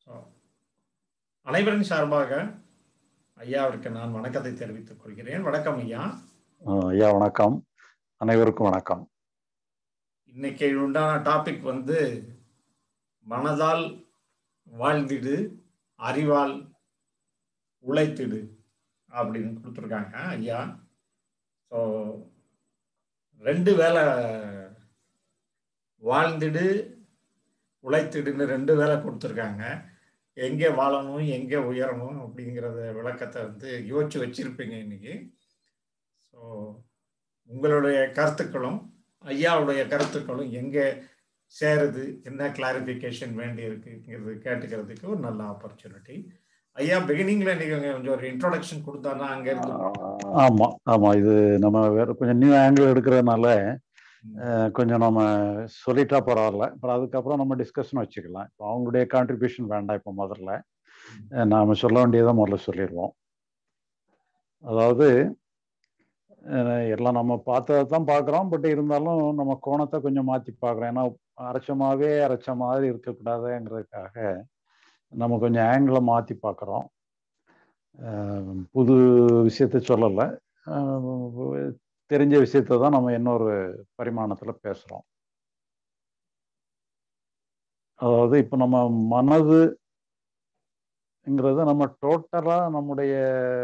So அனைவரின் சார்பாக ஐயாவிற்கு நான் வணக்கத்தை தெரிவித்துக் கொள்கிறேன் வணக்கம் ஐயா அஹ் ஐயா வணக்கம் அனைவருக்கும் வணக்கம் இன்னைக்கு உண்டான டாபிக் வந்து மனதால் வாழ்ந்திடு அறிவால் உழைத்திடு அப்படின்னு கொடுத்துருக்காங்க ஐயா ஸோ ரெண்டு வேலை வாழ்ந்திடு உழைத்திடுன்னு ரெண்டு வேலை கொடுத்துருக்காங்க எங்கே வாழணும் எங்கே உயரணும் அப்படிங்கிறத விளக்கத்தை வந்து யோசிச்சு வச்சிருப்பீங்க இன்னைக்கு ஸோ உங்களுடைய கருத்துக்களும் ஐயாவுடைய கருத்துக்களும் எங்கே சேருது என்ன கிளாரிஃபிகேஷன் வேண்டி இருக்குங்கிறது கேட்டுக்கிறதுக்கு ஒரு நல்ல ஆப்பர்ச்சுனிட்டி ஐயா பிகினிங்ல நீங்க கொஞ்சம் ஒரு இன்ட்ரோடக்ஷன் கொடுத்தானா அங்க இருந்து ஆமா ஆமா இது நம்ம வேற கொஞ்சம் நியூ ஆங்கிள் எடுக்கிறதுனால அஹ், கொஞ்சம் நம்ம சொல்லிட்டா பரவாயில்ல அப்புறம் அதுக்கப்புறம் நம்ம டிஸ்கஷன் வச்சுக்கலாம் இப்போ அவங்களுடைய கான்ட்ரிபியூஷன் வேண்டாம் இப்போ முதல்ல அஹ், நாம சொல்ல வேண்டியதை முதல்ல சொல்லிடுவோம் அதாவது அஹ், எல்லாம் நம்ம பார்த்ததை தான் பார்க்குறோம் பட் இருந்தாலும் நம்ம கோணத்தை கொஞ்சம் மாற்றி பார்க்குறோம் ஏன்னா அரைச்சமாவே அரைச்ச மாதிரி இருக்கக்கூடாதுங்கிறதுக்காக நம்ம கொஞ்சம் ஆங்கிளை மாற்றி பார்க்குறோம் புது விஷயத்த சொல்லலை தெரிஞ்ச விஷயத்த தான் நம்ம இன்னொரு பரிமாணத்தில் பேசுகிறோம் அதாவது இப்போ நம்ம மனதுங்கிறத நம்ம டோட்டலாக நம்முடைய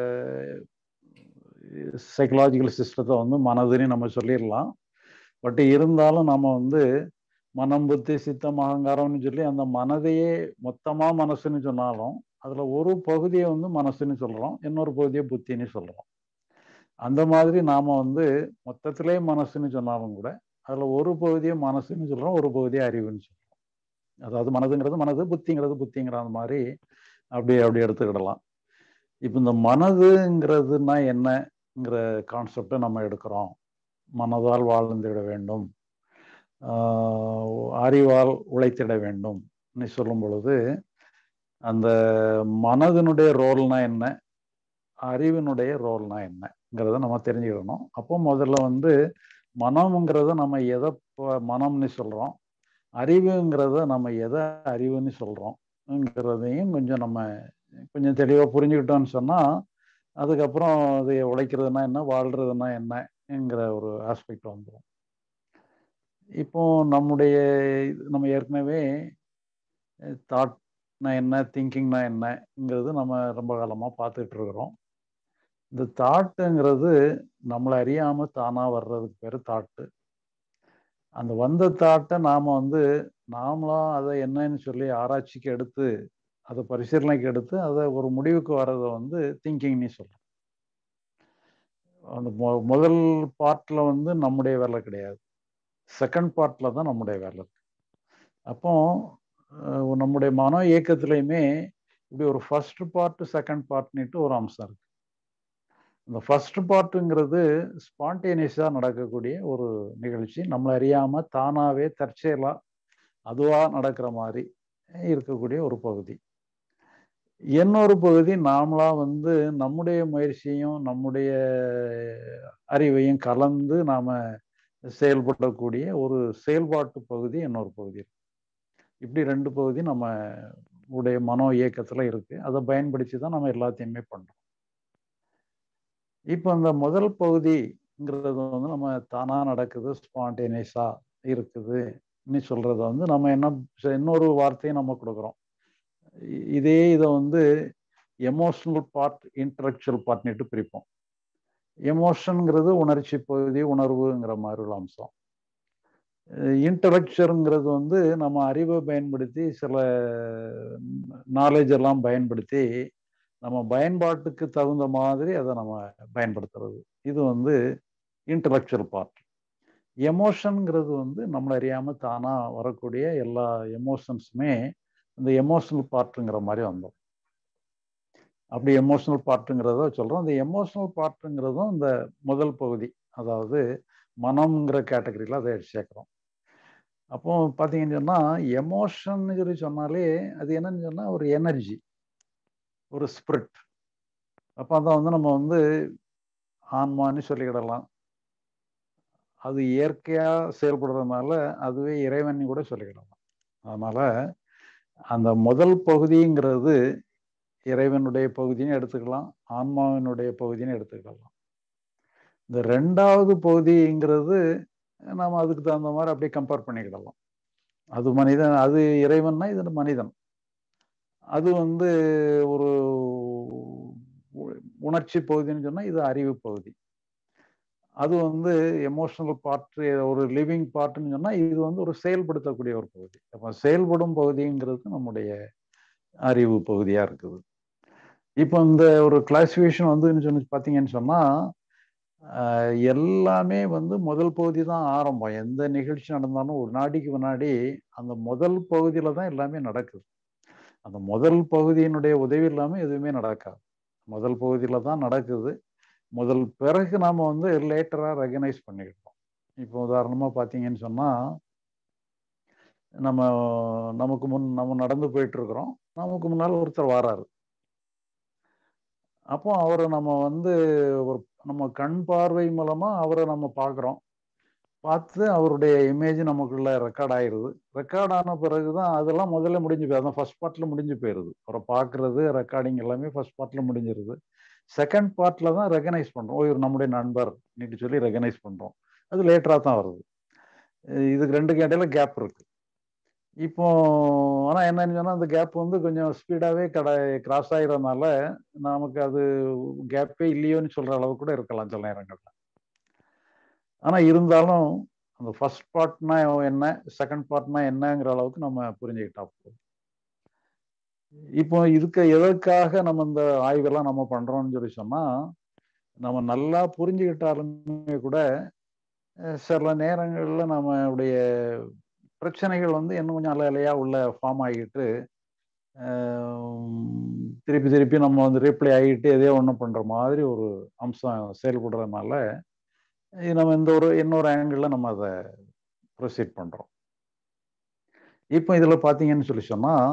சைக்கலாஜிக்கல் சிஸ்டத்தை வந்து மனதுன்னு நம்ம சொல்லிடலாம் பட் இருந்தாலும் நம்ம வந்து மனம் புத்தி சித்தம் அகங்காரம்னு சொல்லி அந்த மனதையே மொத்தமாக மனசுன்னு சொன்னாலும் அதில் ஒரு பகுதியை வந்து மனசுன்னு சொல்கிறோம் இன்னொரு பகுதியை புத்தின்னு சொல்கிறோம் அந்த மாதிரி நாம் வந்து மொத்தத்திலே மனசுன்னு சொன்னாலும் கூட அதில் ஒரு பகுதியை மனசுன்னு சொல்கிறோம் ஒரு பகுதியை அறிவுன்னு சொல்கிறோம் அதாவது மனதுங்கிறது மனது புத்திங்கிறது புத்திங்கிற அந்த மாதிரி அப்படி அப்படி எடுத்துக்கிடலாம் இப்போ இந்த மனதுங்கிறதுனா என்னங்கிற கான்செப்டை நம்ம எடுக்கிறோம் மனதால் வாழ்ந்திட வேண்டும் ஆஹ் அறிவால் உழைத்திட வேண்டும் சொல்லும் பொழுது அந்த மனதினுடைய ரோல்னா என்ன அறிவினுடைய ரோல்னா என்னங்கிறத நம்ம தெரிஞ்சுக்கணும் அப்போ முதல்ல வந்து மனம்ங்கிறத நம்ம எதை ப- மனம்னு சொல்கிறோம் அறிவுங்கிறத நம்ம எதை அறிவுன்னு சொல்கிறோம்ங்கிறதையும் கொஞ்சம் நம்ம கொஞ்சம் தெளிவாக புரிஞ்சுக்கிட்டோம்னு சொன்னால் அதுக்கப்புறம் அது உழைக்கிறதுனா என்ன வாழ்கிறதுனா என்னங்கிற ஒரு ஆஸ்பெக்ட் வந்துடும் இப்போ நம்முடைய இது- நம்ம ஏற்கனவே தாட்னா என்ன திங்கிங்னா என்னங்கிறது நம்ம ரொம்ப காலமாக பார்த்துட்டு இருக்கிறோம் இந்த தாட்டுங்கிறது நம்மளை அறியாமல் தானாக வர்றதுக்கு பேர் தாட்டு அந்த வந்த தாட்டை நாம் வந்து நாமளாம் அதை என்னன்னு சொல்லி ஆராய்ச்சிக்கு எடுத்து அதை பரிசீலனைக்கு எடுத்து அதை ஒரு முடிவுக்கு வர்றதை வந்து திங்கிங்னு சொல்கிறோம் அந்த மொ- முதல் பார்ட்டில் வந்து நம்முடைய வேலை கிடையாது செகண்ட் பார்ட்டில் தான் நம்முடைய வேலை இருக்கு அப்போ அஹ், நம்முடைய மன இயக்கத்துலையுமே இப்படி ஒரு ஃபர்ஸ்ட் பார்ட் செகண்ட் பார்ட்னுட்டு ஒரு அம்சம் இருக்கு இந்த ஃபர்ஸ்ட் பார்ட்டுங்கிறது ஸ்பான்டேனியஸாக நடக்கக்கூடிய ஒரு நிகழ்ச்சி நம்மளை அறியாமல் தானாகவே தற்செயலாக அதுவாக நடக்கிற மாதிரி இருக்கக்கூடிய ஒரு பகுதி இன்னொரு பகுதி நாமளா வந்து நம்முடைய முயற்சியும் நம்முடைய அறிவையும் கலந்து நாம செயல்படக்கூடிய ஒரு செயல்பாட்டு பகுதி இன்னொரு பகுதி இருக்கு இப்படி ரெண்டு பகுதி நம்ம உடைய மனோ இயக்கத்துல இருக்கு அதை பயன்படுத்தி தான் நம்ம எல்லாத்தையுமே பண்றோம் இப்போ அந்த முதல் பகுதிங்கிறது வந்து நம்ம தானா நடக்குது ஸ்பான்டேனியஸா இருக்குது நீ சொல்றத வந்து நம்ம என்ன இன்னொரு வார்த்தையை நம்ம கொடுக்குறோம் இ- இதே இதை வந்து எமோஷனல் பார்ட் இன்டலெக்சுவல் பார்ட்னுட்டு பிரிப்போம் எமோஷனுங்கிறது உணர்ச்சி பகுதி உணர்வுங்கிற மாதிரி ஒரு அம்சம் இன்டலெக்சுவலுங்கிறது வந்து நம்ம அறிவை பயன்படுத்தி சில நாலேஜ் எல்லாம் பயன்படுத்தி நம்ம பயன்பாட்டுக்கு தகுந்த மாதிரி அதை நம்ம பயன்படுத்துறது இது வந்து இன்டலெக்சுவல் பார்ட் எமோஷனுங்கிறது வந்து நம்மளை அறியாம தானா வரக்கூடிய எல்லா எமோஷன்ஸுமே இந்த எமோஷனல் பார்ட்டுங்கிற மாதிரி வந்தோம் அப்படி எமோஷனல் பார்ட்டுங்கிறத சொல்றோம் இந்த எமோஷனல் பார்ட்டுங்கிறதும் இந்த முதல் பகுதி அதாவது மனம்ங்கிற கேட்டகரியில் அதை எடுத்து சேர்க்குறோம் அப்போ பார்த்தீங்கன்னு சொன்னால் எமோஷன் சொல்லி சொன்னாலே அது என்னன்னு சொன்னால் ஒரு எனர்ஜி ஒரு ஸ்பிரிட் அப்போ அதான் வந்து நம்ம வந்து ஆன்மான்னு சொல்லிக்கிடலாம் அது இயற்கையாக செயல்படுறதுனால அதுவே இறைவன் கூட சொல்லிக்கிடலாம் அதனால அந்த முதல் பகுதிங்கிறது இறைவனுடைய பகுதின்னு எடுத்துக்கலாம் ஆன்மாவினுடைய பகுதின்னு எடுத்துக்கலாம் இந்த ரெண்டாவது பகுதிங்கிறது நம்ம அதுக்கு தகுந்த மாதிரி அப்படியே கம்பேர் பண்ணிக்கிடலாம் அது மனிதன் அது இறைவன்னா இது மனிதன் அது வந்து ஒரு உணர்ச்சி பகுதின்னு சொன்னால் இது அறிவு பகுதி அது வந்து எமோஷனல் பார்ட் ஒரு லிவிங் பார்ட்னு சொன்னால் இது வந்து ஒரு செயல்படுத்தக்கூடிய ஒரு பகுதி அப்போ செயல்படும் பகுதிங்கிறது நம்முடைய அறிவு பகுதியாக இருக்குது இப்போ இந்த ஒரு கிளாசிஃபிகேஷன் வந்து சொல்லி பார்த்தீங்கன்னு சொன்னால் எல்லாமே வந்து முதல் பகுதி தான் ஆரம்பம் எந்த நிகழ்ச்சி நடந்தாலும் ஒரு நாடிக்கு முன்னாடி அந்த முதல் பகுதியில் தான் எல்லாமே நடக்குது அந்த முதல் பகுதியினுடைய உதவி இல்லாமல் எதுவுமே நடக்காது முதல் பகுதியில் தான் நடக்குது முதல் பிறகு நாம் வந்து லேட்டராக ரெகனைஸ் பண்ணிக்கிட்டோம் இப்போ உதாரணமாக பார்த்தீங்கன்னு சொன்னால் நம்ம நமக்கு முன் நம்ம நடந்து போயிட்டு இருக்கிறோம் நமக்கு முன்னால் ஒருத்தர் வராரு அப்போ அவரை நம்ம வந்து ஒரு நம்ம கண் பார்வை மூலமாக அவரை நம்ம பார்க்குறோம் பார்த்து அவருடைய இமேஜ் நமக்குள்ள ரெக்கார்ட் ஆயிடுது ரெக்கார்ட் ஆன பிறகு தான் அதெல்லாம் முதல்ல முடிஞ்சு போய் அதான் ஃபர்ஸ்ட் பார்ட்டில் முடிஞ்சு போயிடுது அவரை பார்க்குறது ரெக்கார்டிங் எல்லாமே ஃபர்ஸ்ட் பார்ட்டில் முடிஞ்சிருது செகண்ட் பார்ட்டில் தான் ரெகனைஸ் பண்ணுறோம் இவர் நம்முடைய நண்பர் நீட்டு சொல்லி ரெகனைஸ் பண்ணுறோம் அது லேட்டராக தான் வருது இதுக்கு ரெண்டு இடையில கேப் இருக்கு இப்போ ஆனால் என்னன்னு சொன்னால் அந்த கேப் வந்து கொஞ்சம் ஸ்பீடாகவே கடை கிராஸ் ஆகிறதுனால நமக்கு அது கேப்பே இல்லையோன்னு சொல்கிற அளவு கூட இருக்கலாம் சில நேரங்களில் ஆனால் இருந்தாலும் அந்த ஃபர்ஸ்ட் பார்ட்னா என்ன செகண்ட் பார்ட்னா என்னங்கிற அளவுக்கு நம்ம புரிஞ்சுக்கிட்டா போதும் இப்போ இதுக்கு எதற்காக நம்ம இந்த ஆய்வெல்லாம் நம்ம பண்றோம்னு சொல்லி சொன்னா நம்ம நல்லா புரிஞ்சுக்கிட்டாலுமே கூட சில நேரங்களில் நம்மளுடைய பிரச்சனைகள் வந்து இன்னும் கொஞ்சம் அலை அலையா உள்ள ஃபார்ம் ஆகிட்டு திருப்பி திருப்பி நம்ம வந்து ரீப்ளை ஆகிட்டு எதையோ ஒன்று பண்ணுற மாதிரி ஒரு அம்சம் செயல்படுறதுனால நம்ம இந்த ஒரு இன்னொரு ஆங்கிளில் நம்ம அதை ப்ரொசீட் பண்ணுறோம் இப்போ இதில் பார்த்தீங்கன்னு சொல்லி சொன்னால்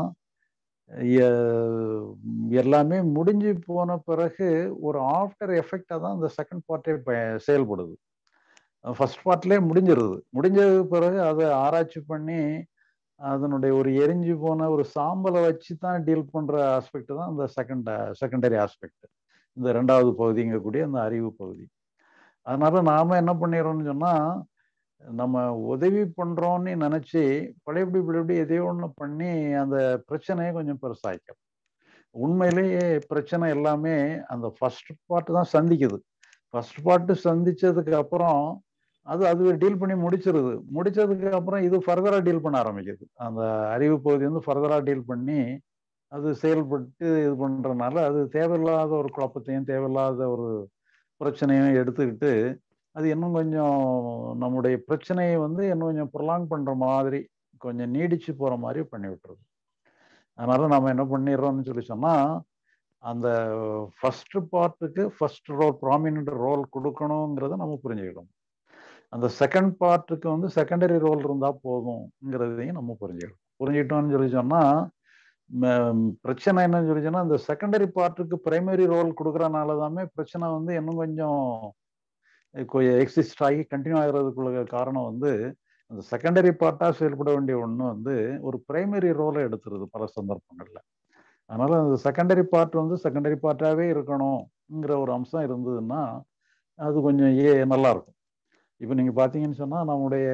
எல்லாமே முடிஞ்சு போன பிறகு ஒரு ஆஃப்டர் எஃபெக்டாக தான் இந்த செகண்ட் பார்ட்டே செயல்படுது ஃபர்ஸ்ட் பார்ட்லேயே முடிஞ்சிருது முடிஞ்ச பிறகு அதை ஆராய்ச்சி பண்ணி அதனுடைய ஒரு எரிஞ்சு போன ஒரு சாம்பலை வச்சு தான் டீல் பண்ணுற ஆஸ்பெக்ட் தான் இந்த செகண்ட் செகண்டரி ஆஸ்பெக்ட் இந்த ரெண்டாவது பகுதிங்கக்கூடிய அந்த அறிவு பகுதி அதனால நாம என்ன பண்ணிடுறோம்னு சொன்னால் நம்ம உதவி பண்ணுறோன்னு நினச்சி பழையபடி பழையபடி எதையோ ஒன்று பண்ணி அந்த பிரச்சனையை கொஞ்சம் பெருசாய்க்கும் உண்மையிலேயே பிரச்சனை எல்லாமே அந்த ஃபர்ஸ்ட் பார்ட் தான் சந்திக்குது ஃபர்ஸ்ட் பார்ட்டு சந்திச்சதுக்கு அப்புறம் அது அது டீல் பண்ணி முடிச்சிருது முடிச்சதுக்கு அப்புறம் இது ஃபர்தரா டீல் பண்ண ஆரம்பிக்குது அந்த அறிவு பகுதி வந்து ஃபர்தரா டீல் பண்ணி அது செயல்பட்டு இது பண்றதுனால அது தேவையில்லாத ஒரு குழப்பத்தையும் தேவையில்லாத ஒரு பிரச்சனையும் எடுத்துக்கிட்டு அது இன்னும் கொஞ்சம் நம்முடைய பிரச்சனையை வந்து இன்னும் கொஞ்சம் ப்ரொலாங் பண்ற மாதிரி கொஞ்சம் நீடிச்சு போற மாதிரி பண்ணி விட்டுருது அதனால நம்ம என்ன பண்ணிடுறோம்னு சொல்லி சொன்னா அந்த ஃபர்ஸ்ட் பார்ட்டுக்கு ஃபர்ஸ்ட் ரோல் ப்ராமினன்ட் ரோல் கொடுக்கணுங்கிறத நம்ம புரிஞ்சுக்கிடணும் அந்த செகண்ட் பார்ட்டுக்கு வந்து செகண்டரி ரோல் இருந்தால் போதும்ங்கிறதையும் நம்ம புரிஞ்சுக்கணும் புரிஞ்சுக்கிட்டோம்னு சொல்லி சொன்னால் பிரச்சனை என்னன்னு சொல்லி சொன்னால் அந்த செகண்டரி பார்ட்டுக்கு பிரைமரி ரோல் கொடுக்குறனால தாமே பிரச்சனை வந்து இன்னும் கொஞ்சம் எக்ஸிஸ்ட் ஆகி கண்டினியூ ஆகிறதுக்குள்ள காரணம் வந்து அந்த செகண்டரி பார்ட்டாக செயல்பட வேண்டிய ஒன்று வந்து ஒரு பிரைமரி ரோலை எடுத்துருது பல சந்தர்ப்பங்களில் அதனால அந்த செகண்டரி பார்ட் வந்து செகண்டரி பார்ட்டாகவே இருக்கணுங்கிற ஒரு அம்சம் இருந்ததுன்னா அது கொஞ்சம் ஏ நல்லா இருக்கும் இப்போ நீங்கள் பார்த்தீங்கன்னு சொன்னால் நம்முடைய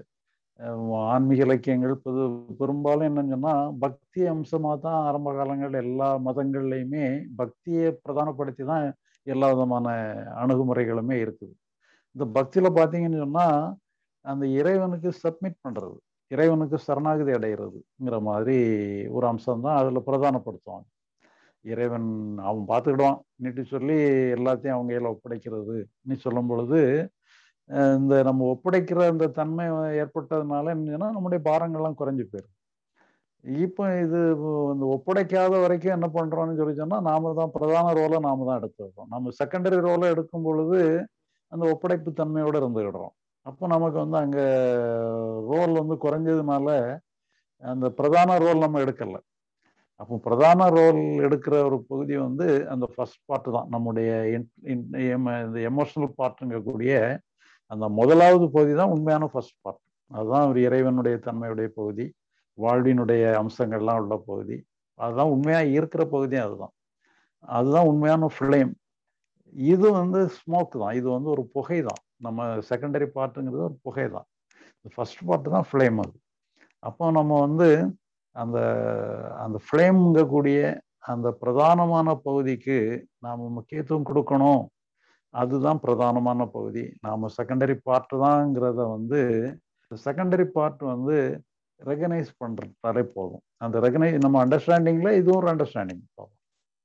ஆன்மீக இலக்கியங்கள் பொது பெரும்பாலும் என்னன்னு சொன்னால் பக்தி அம்சமாக தான் ஆரம்ப காலங்கள் எல்லா மதங்கள்லையுமே பக்தியை பிரதானப்படுத்தி தான் எல்லா விதமான அணுகுமுறைகளுமே இருக்குது இந்த பக்தியில் பார்த்தீங்கன்னு சொன்னால் அந்த இறைவனுக்கு சப்மிட் பண்ணுறது இறைவனுக்கு சரணாகதி அடைகிறதுங்கிற மாதிரி ஒரு அம்சம் தான் அதில் பிரதானப்படுத்துவாங்க இறைவன் அவன் பார்த்துக்கிடுவான் நீட்டு சொல்லி எல்லாத்தையும் அவங்க கையில் ஒப்படைக்கிறது நீ சொல்லும் பொழுது இந்த நம்ம ஒப்படைக்கிற அந்த தன்மை ஏற்பட்டதுனால என்னன்னா நம்முடைய பாரங்கள்லாம் குறைஞ்சு போயிடும் இப்போ இது இந்த ஒப்படைக்காத வரைக்கும் என்ன பண்றோம்னு சொல்லி சொன்னா நாம தான் பிரதான ரோலை நாம தான் எடுத்து வைப்போம் நம்ம செகண்டரி ரோலை எடுக்கும் பொழுது அந்த ஒப்படைப்பு தன்மையோட இருந்துக்கிடுறோம் அப்போ நமக்கு வந்து அங்க ரோல் வந்து குறைஞ்சதுனால அந்த பிரதான ரோல் நம்ம எடுக்கல அப்போ பிரதான ரோல் எடுக்கிற ஒரு பகுதி வந்து அந்த ஃபர்ஸ்ட் பார்ட் தான் நம்முடைய இந்த எமோஷனல் பார்ட்டுங்கக்கூடிய அந்த முதலாவது பகுதி தான் உண்மையான ஃபர்ஸ்ட் பார்ட் அதுதான் ஒரு இறைவனுடைய தன்மையுடைய பகுதி வாழ்வினுடைய அம்சங்கள்லாம் உள்ள பகுதி அதுதான் உண்மையாக இருக்கிற பகுதியும் அதுதான் அதுதான் உண்மையான ஃப்ளேம் இது வந்து ஸ்மோக் தான் இது வந்து ஒரு புகை தான் நம்ம செகண்டரி பார்ட்டுங்கிறது ஒரு புகை தான் ஃபர்ஸ்ட் பார்ட்டு தான் ஃப்ளேம் அது அப்போ நம்ம வந்து அந்த அந்த ஃப்ளேம்ங்கக்கூடிய அந்த பிரதானமான பகுதிக்கு நாம் முக்கியத்துவம் கொடுக்கணும் அதுதான் பிரதானமான பகுதி நாம் செகண்டரி பார்ட்டு தாங்கிறத வந்து செகண்டரி பார்ட் வந்து ரெகனைஸ் பண்ணுறதாலே போதும் அந்த ரெகனைஸ் நம்ம அண்டர்ஸ்டாண்டிங்கில் இதுவும் ஒரு அண்டர்ஸ்டாண்டிங் போதும்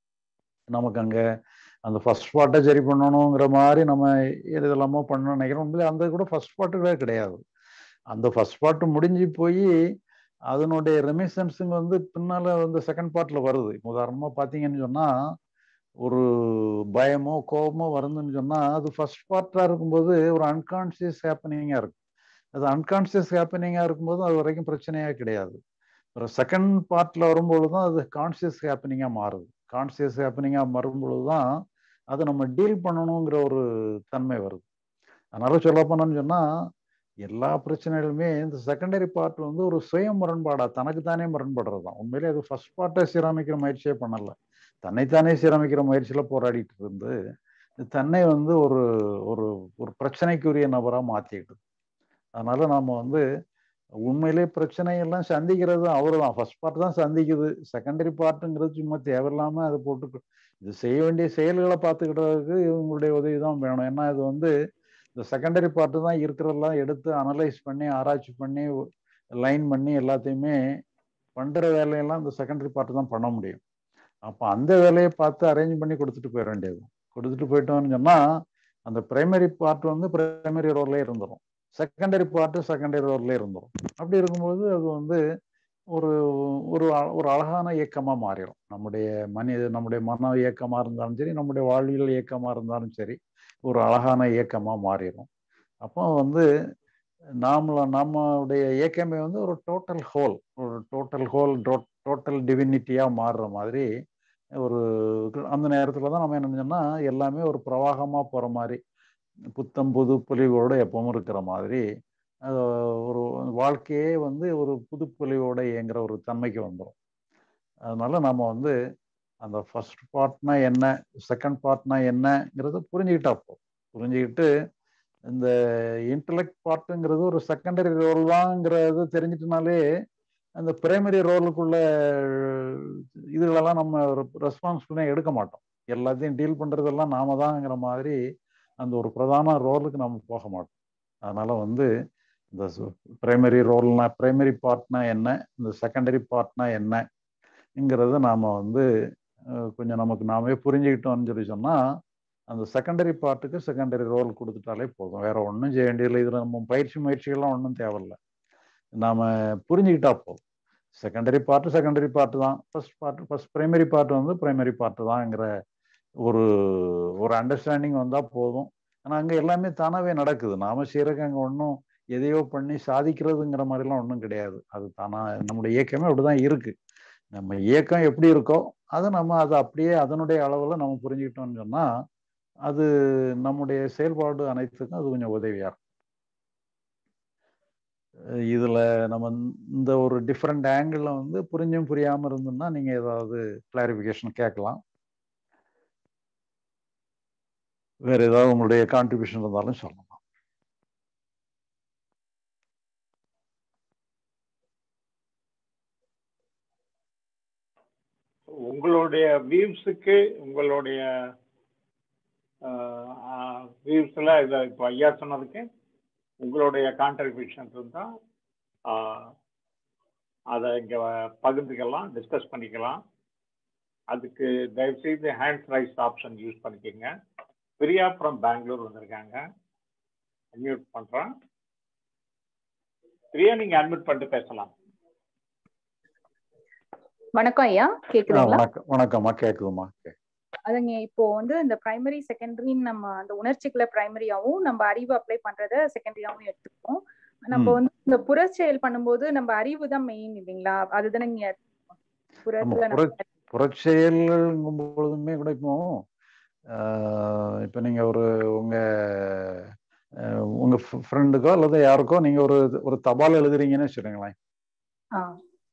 நமக்கு அங்கே அந்த ஃபர்ஸ்ட் பார்ட்டை சரி பண்ணணுங்கிற மாதிரி நம்ம இதெல்லாமோ பண்ணணும்னு நினைக்கிறோம் உண்மையிலே அந்த கூட ஃபர்ஸ்ட் பார்ட்டுகளே கிடையாது அந்த ஃபர்ஸ்ட் பார்ட்டு முடிஞ்சு போய் அதனுடைய ரெமிசன்ஸுங்க வந்து பின்னால வந்து செகண்ட் பார்ட்ல வருது உதாரணமா பார்த்தீங்கன்னு சொன்னா ஒரு பயமோ கோபமோ வருதுன்னு சொன்னா அது ஃபர்ஸ்ட் பார்ட்டா இருக்கும்போது ஒரு அன்கான்சியஸ் ஹேப்பனிங்கா இருக்கும் அது அன்கான்சியஸ் ஹேப்பனிங்கா இருக்கும்போது அது வரைக்கும் பிரச்சனையே கிடையாது ஒரு செகண்ட் பார்ட்ல வரும்பொழுது தான் அது கான்சியஸ் ஹேப்பனிங்கா மாறுது கான்சியஸ் ஹேப்பனிங்கா வரும்பொழுது தான் அதை நம்ம டீல் பண்ணணுங்கிற ஒரு தன்மை வருது அதனால சொல்ல போனோம்னு சொன்னா எல்லா பிரச்சனைகளுமே இந்த செகண்டரி பார்ட் வந்து ஒரு சுய முரண்பாடா தனக்குத்தானே முரண்படுறது தான் உண்மையிலே அது ஃபர்ஸ்ட் பார்ட்டை சீரமைக்கிற முயற்சியே பண்ணல தன்னைத்தானே சீரமைக்கிற முயற்சியில போராடிட்டு இருந்து தன்னை வந்து ஒரு ஒரு ஒரு பிரச்சனைக்குரிய நபரா மாத்திக்கிட்டு அதனால நாம வந்து உண்மையிலே பிரச்சனையெல்லாம் சந்திக்கிறது அவரு தான் ஃபர்ஸ்ட் பார்ட் தான் சந்திக்குது செகண்டரி பார்ட்டுங்கிறது சும்மா தேவையில்லாம அதை போட்டு இது செய்ய வேண்டிய செயல்களை பார்த்துக்கிட்டதுக்கு இவங்களுடைய உதவி தான் வேணும் ஏன்னா இது வந்து இந்த செகண்டரி பார்ட்டு தான் இருக்கிறதெல்லாம் எடுத்து அனலைஸ் பண்ணி ஆராய்ச்சி பண்ணி லைன் பண்ணி எல்லாத்தையுமே பண்ணுற வேலையெல்லாம் இந்த செகண்டரி பார்ட்டு தான் பண்ண முடியும் அப்போ அந்த வேலையை பார்த்து அரேஞ்ச் பண்ணி கொடுத்துட்டு போயிட வேண்டியது கொடுத்துட்டு போயிட்டோம்னு சொன்னால் அந்த பிரைமரி பார்ட் வந்து பிரைமரி ரோல்லே இருந்துடும் செகண்டரி பார்ட்டு செகண்டரி ரோல்லே இருந்துடும் அப்படி இருக்கும்போது அது வந்து ஒரு ஒரு ஒரு அழகான இயக்கமாக மாறிடும் நம்முடைய மனித நம்முடைய மன இயக்கமாக இருந்தாலும் சரி நம்முடைய வாழ்வியல் இயக்கமாக இருந்தாலும் சரி ஒரு அழகான இயக்கமாக மாறிடும் அப்போ வந்து நாமள நம்மளுடைய இயக்கமே வந்து ஒரு டோட்டல் ஹோல் ஒரு டோட்டல் ஹோல் டோட்டல் டிவினிட்டியாக மாறுற மாதிரி ஒரு அந்த நேரத்தில் தான் நம்ம என்ன செஞ்சோம்னா எல்லாமே ஒரு பிரவாகமாக போகிற மாதிரி புத்தம் புது பொலிவோடு எப்பவும் இருக்கிற மாதிரி ஒரு வாழ்க்கையே வந்து ஒரு புது பொலிவோட இயங்குற ஒரு தன்மைக்கு வந்துடும் அதனால நம்ம வந்து அந்த ஃபர்ஸ்ட் பார்ட்னா என்ன செகண்ட் பார்ட்னா என்னங்கிறத புரிஞ்சுக்கிட்டா போதும் புரிஞ்சுக்கிட்டு இந்த இன்டலெக்ட் பார்ட்டுங்கிறது ஒரு செகண்டரி ரோல் தான்ங்கிறது தெரிஞ்சிட்டனாலே அந்த பிரைமரி ரோலுக்குள்ள இதுகளெல்லாம் நம்ம ரெஸ்பான்சிபிலிட்டி எடுக்க மாட்டோம் எல்லாத்தையும் டீல் பண்ணுறதெல்லாம் நாம தான்ங்கிற மாதிரி அந்த ஒரு பிரதான ரோலுக்கு நம்ம போக மாட்டோம் அதனால வந்து இந்த பிரைமரி ரோல்னா பிரைமரி பார்ட்னா என்ன இந்த செகண்டரி பார்ட்னா என்னங்கிறத நாம் வந்து கொஞ்சம் நமக்கு நாமே புரிஞ்சுக்கிட்டோம்னு சொல்லி சொன்னால் அந்த செகண்டரி பார்ட்டுக்கு செகண்டரி ரோல் கொடுத்துட்டாலே போதும் வேற ஒன்றும் செய்ய வேண்டியதில்லை இதில் நம்ம பயிற்சி முயற்சிகள்லாம் ஒன்றும் தேவையில்லை நாம் புரிஞ்சுக்கிட்டா போதும் செகண்டரி பார்ட்டு செகண்டரி பார்ட்டு தான் first part first primary part வந்து பிரைமரி பார்ட்டு தான்ங்கிற ஒரு ஒரு அண்டர்ஸ்டாண்டிங் வந்தால் போதும் ஆனால் அங்கே எல்லாமே தானாகவே நடக்குது நாம செய்கிறக்கு அங்கே ஒன்றும் எதையோ பண்ணி சாதிக்கிறதுங்கிற மாதிரிலாம் ஒன்றும் கிடையாது அது தானா நம்முடைய இயக்கமே அப்படிதான் இருக்கு நம்ம இயக்கம் எப்படி இருக்கோ அதை நம்ம அதை அப்படியே அதனுடைய அளவில் நம்ம புரிஞ்சுக்கிட்டோம்னு சொன்னால் அது நம்முடைய செயல்பாடு அனைத்துக்கும் அது கொஞ்சம் உதவியாக இருக்கும் இதில் நம்ம இந்த ஒரு டிஃப்ரெண்ட் ஆங்கிளில் வந்து புரிஞ்சும் புரியாமல் இருந்தோம்னா நீங்கள் ஏதாவது கிளாரிஃபிகேஷன் கேட்கலாம் வேற ஏதாவது உங்களுடைய கான்ட்ரிபியூஷன் இருந்தாலும் சொல்லலாம் உங்களுடைய வியூஸுக்கு உங்களுடைய வியூஸில் இதை இப்போ ஐயா சொன்னதுக்கு உங்களுடைய கான்ட்ரிபியூஷன் இருந்தால் அதை இங்கே பகிர்ந்துக்கலாம் டிஸ்கஸ் பண்ணிக்கலாம் அதுக்கு தயவுசெய்து ஹேண்ட்ஸ் ரைஸ் ஆப்ஷன் யூஸ் பண்ணிக்கோங்க பிரியா ஃப்ரம் பெங்களூர் வந்திருக்காங்க அன்மியூட் பண்ணுறேன் பிரியா நீங்கள் அட்மிட் பண்ணிட்டு பேசலாம் வணக்கம் ஐயா கேக்குதுங்களா வணக்கம் வணக்கம்மா கேக்குதுமா அதுங்க இப்போ வந்து இந்த பிரைமரி செகண்டரின்னு நம்ம அந்த உணர்ச்சிகளை பிரைமரியாவும் நம்ம அறிவு அப்ளை பண்றத செகண்டரியாவும் எடுத்துப்போம் நம்ம வந்து இந்த புற செயல் பண்ணும்போது நம்ம அறிவு தான் மெயின் இல்லைங்களா அதுதானே நீங்க புறத்துல புறச்செயல்ங்கும் பொழுதுமே கூட இப்போ இப்போ நீங்க ஒரு உங்க உங்க ஃப்ரெண்டுக்கோ அல்லது யாருக்கோ நீங்க ஒரு ஒரு தபால் எழுதுறீங்கன்னு வச்சுக்கோங்களேன்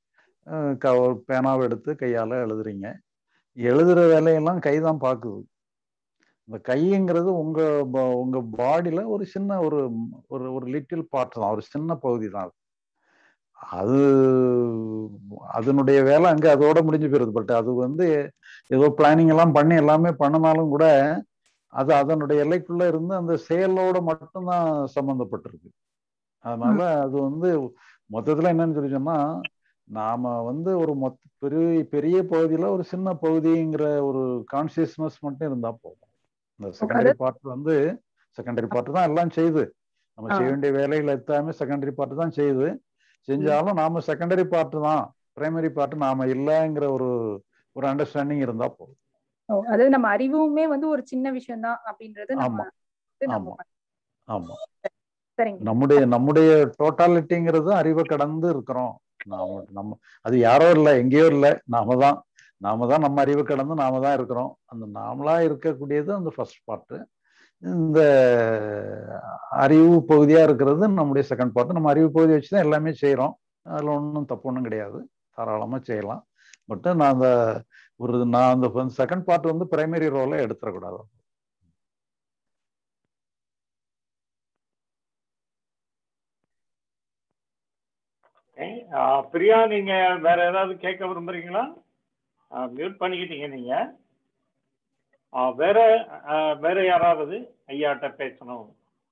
க ஒரு பேனாவை எடுத்து கையால் எழுதுறீங்க எழுதுகிற வேலையெல்லாம் கை தான் பார்க்குது இந்த கைங்கிறது உங்கள் உங்கள் பாடியில் ஒரு சின்ன ஒரு ஒரு ஒரு லிட்டில் பார்ட் தான் ஒரு சின்ன பகுதி தான் அது அது அதனுடைய வேலை அங்கே அதோட முடிஞ்சு போயிருது பட் அது வந்து ஏதோ பிளானிங் எல்லாம் பண்ணி எல்லாமே பண்ணினாலும் கூட அது அதனுடைய எல்லைக்குள்ள இருந்து அந்த செயலோட மட்டும்தான் சம்மந்தப்பட்டிருக்கு அதனால அது வந்து மொத்தத்துல என்னன்னு சொல்லி சொன்னா நாம வந்து ஒரு மொத்த பெரிய பெரிய பகுதியில ஒரு சின்ன பகுதிங்கிற ஒரு கான்சியஸ்னஸ் மட்டும் இருந்தா போதும் இந்த செகண்டரி பார்ட் வந்து செகண்டரி பார்ட் தான் எல்லாம் செய்யுது நம்ம செய்ய வேண்டிய வேலைகள் எல்லாமே செகண்டரி பார்ட் தான் செய்யுது செஞ்சாலும் நாம செகண்டரி பார்ட் தான் பிரைமரி பார்ட் நாம இல்லைங்கிற ஒரு ஒரு அண்டர்ஸ்டாண்டிங் இருந்தா போதும் அதாவது நம்ம அறிவுமே வந்து ஒரு சின்ன விஷயம் தான் அப்படின்றது நம்ம ஆமா ஆமா சரிங்க நம்முடைய நம்முடைய டோட்டாலிட்டிங்கிறது அறிவை கடந்து இருக்கிறோம் நாம நம்ம அது யாரோ இல்லை எங்கேயோ இல்லை நாம தான் நாம தான் நம்ம அறிவை கடந்து நாம தான் இருக்கிறோம் அந்த நாமளா இருக்கக்கூடியது அந்த ஃபர்ஸ்ட் பார்ட்டு இந்த அறிவு பகுதியா இருக்கிறது நம்முடைய செகண்ட் பார்ட் நம்ம அறிவு பகுதி வச்சு தான் எல்லாமே செய்யறோம் அதுல ஒன்றும் தப்பு ஒன்றும் கிடையாது தாராளமா செய்யலாம் பட் நான் அந்த ஒரு நான் அந்த செகண்ட் பார்ட் வந்து பிரைமரி ரோலை எடுத்துடக்கூடாது பிரியா நீங்க வேற ஏதாவது கேட்க விரும்புறீங்களா மியூட் பண்ணிக்கிட்டீங்க நீங்க வேற வேற யாராவது ஐயாட்ட பேசணும்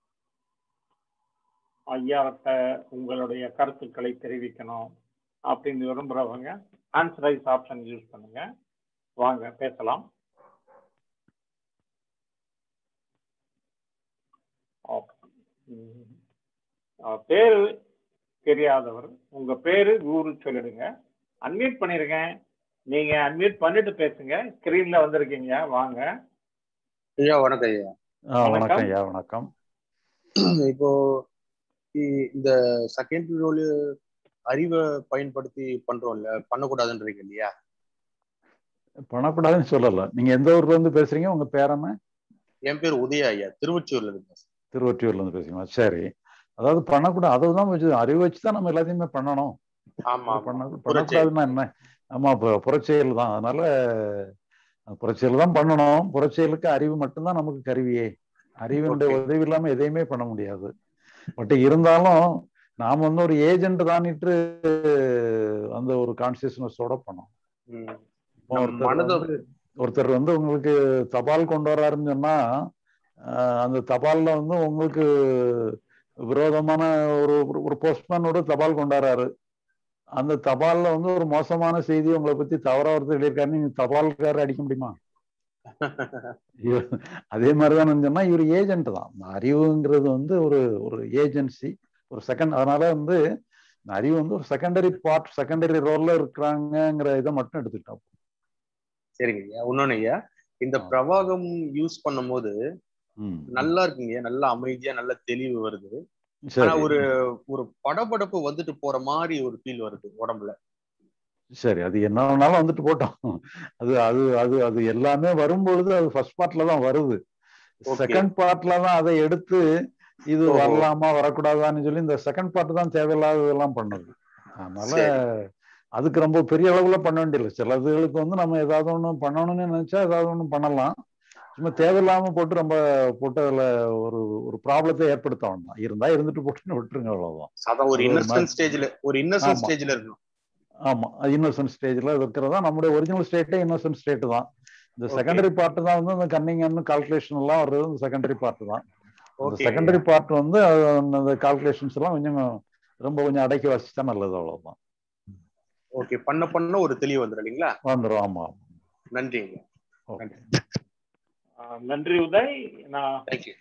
ஐயாட்ட உங்களுடைய கருத்துக்களை தெரிவிக்கணும் அப்படின்னு விரும்புறவங்க ஆன்சரைஸ் ஆப்ஷன் யூஸ் பண்ணுங்க வாங்க பேசலாம் பேரு தெரியாதவர் உங்க பேரு ஊரு சொல்லிடுங்க அன்மியூட் பண்ணிருக்கேன் நீங்க அன்மியூட் பண்ணிட்டு பேசுங்க ஸ்கிரீன்ல வந்திருக்கீங்க வாங்க ஐயா வணக்கம் ஐயா வணக்கம் ஐயா வணக்கம் இப்போ இந்த செகண்டரி ரோல் அறிவை பயன்படுத்தி பண்றோம்ல பண்ணக்கூடாதுன்றீங்க இல்லையா பண்ணக்கூடாதுன்னு சொல்லல நீங்க எந்த ஊர்ல இருந்து பேசுறீங்க உங்க பேர் என்ன என் பேர் உதயா ஐயா திருவொற்றியூர்ல இருந்து திருவொற்றியூர்ல இருந்து பேசுறீங்களா சரி அதாவது பண்ணக்கூடாது அதை தான் வச்சு அறிவு வச்சு தான் நம்ம எல்லாத்தையுமே பண்ணணும் ஆமா பண்ண பண்ணக்கூடாதுன்னா என்ன ஆமா இப்போ புறச்செயல் தான் அதனால புறச்செயல் தான் பண்ணணும் புறச்செயலுக்கு அறிவு மட்டும்தான் நமக்கு கருவியே அறிவினுடைய உதவி இல்லாம எதையுமே பண்ண முடியாது பட் இருந்தாலும் நாம வந்து ஒரு ஏஜென்ட் தானிட்டு அந்த ஒரு கான்சியஸ்னஸோட பண்ணோம் ஒருத்தர் ஒருத்தர் வந்து உங்களுக்கு தபால் கொண்டு வர்றாருன்னு சொன்னா அந்த தபால்ல வந்து உங்களுக்கு விரோதமான ஒரு ஒரு போஸ்ட்மேனோட தபால் கொண்டாடுறாரு அந்த தபால்ல வந்து ஒரு மோசமான செய்தி உங்களை பத்தி தவறா ஒருத்தர் எழுதியிருக்காரு நீங்க தபால்காரர் அடிக்க முடியுமா அதே மாதிரிதான் சொன்னா இவர் ஏஜென்ட் தான் அறிவுங்கிறது வந்து ஒரு ஒரு ஏஜென்சி ஒரு செகண்ட் அதனால வந்து அறிவு வந்து ஒரு செகண்டரி பார்ட் செகண்டரி ரோல்ல இருக்கிறாங்கிற இதை மட்டும் எடுத்துக்கிட்டோம் சரிங்க ஐயா இன்னொன்னு ஐயா இந்த பிரவாகம் யூஸ் பண்ணும் போது நல்லா இருக்குங்க நல்லா அமைதியா நல்ல தெளிவு வருது ஆனா ஒரு ஒரு படபடப்பு வந்துட்டு போற மாதிரி ஒரு ஃபீல் வருது உடம்புல சரி அது என்ன வேணாலும் வந்துட்டு போட்டோம் அது அது அது அது எல்லாமே வரும்பொழுது அது ஃபர்ஸ்ட் பார்ட்ல தான் வருது செகண்ட் பார்ட்ல தான் அதை எடுத்து இது வரலாமா வரக்கூடாதான்னு சொல்லி இந்த செகண்ட் பார்ட் தான் தேவையில்லாததெல்லாம் பண்ணுது அதனால அதுக்கு ரொம்ப பெரிய அளவுல பண்ண வேண்டியதில்லை சில இதுகளுக்கு வந்து நம்ம ஏதாவது ஒண்ணு பண்ணணும்னு நினைச்சா ஏதாவது ஒண்ணு பண்ணலாம் சும்மா தேவையில்லாம போட்டு ரொம்ப போட்டு அதுல ஒரு ஒரு ப்ராப்ளத்தை ஏற்படுத்த வேண்டாம் இருந்தா இருந்துட்டு போட்டுன்னு விட்டுருங்க அவ்வளவுதான் அதான் ஒரு இன்னசென்ட் ஸ்டேஜ்ல ஒரு இன்னசென்ட் ஸ்டேஜ்ல இருக்கணும் ஆமா இன்னசென்ட் ஸ்டேஜ்ல இருக்கிறதா நம்முடைய ஒரிஜினல் ஸ்டேட்டே இன்னசென்ட் ஸ்டேட் தான் இந்த செகண்டரி பார்ட் தான் வந்து இந்த கன்னிங் கால்குலேஷன் எல்லாம் வர்றது இந்த செகண்டரி பார்ட் தான் செகண்டரி பார்ட் வந்து அந்த கால்குலேஷன்ஸ் எல்லாம் கொஞ்சம் ரொம்ப கொஞ்சம் அடக்கி வச்சுட்டா நல்லது அவ்வளவுதான் ஓகே பண்ண பண்ண ஒரு தெளிவு வந்துடும் இல்லைங்களா வந்துடும் ஆமா நன்றிங்க ஓகே நன்றி உதய் நான் தேங்க்யூ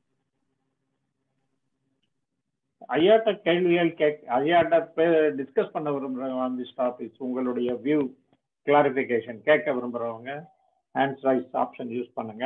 ஐயாட்ட கேள்விகள் கேக் ஐயாட்ட டிஸ்கஸ் பண்ண விரும்புறவங்க ஆன் திஸ் டாபிக்ஸ் உங்களுடைய வியூ கிளாரிபிகேஷன் கேட்க விரும்புறவங்க ஹேண்ட்ஸ் ரைஸ் ஆப்ஷன் யூஸ் பண்ணுங்க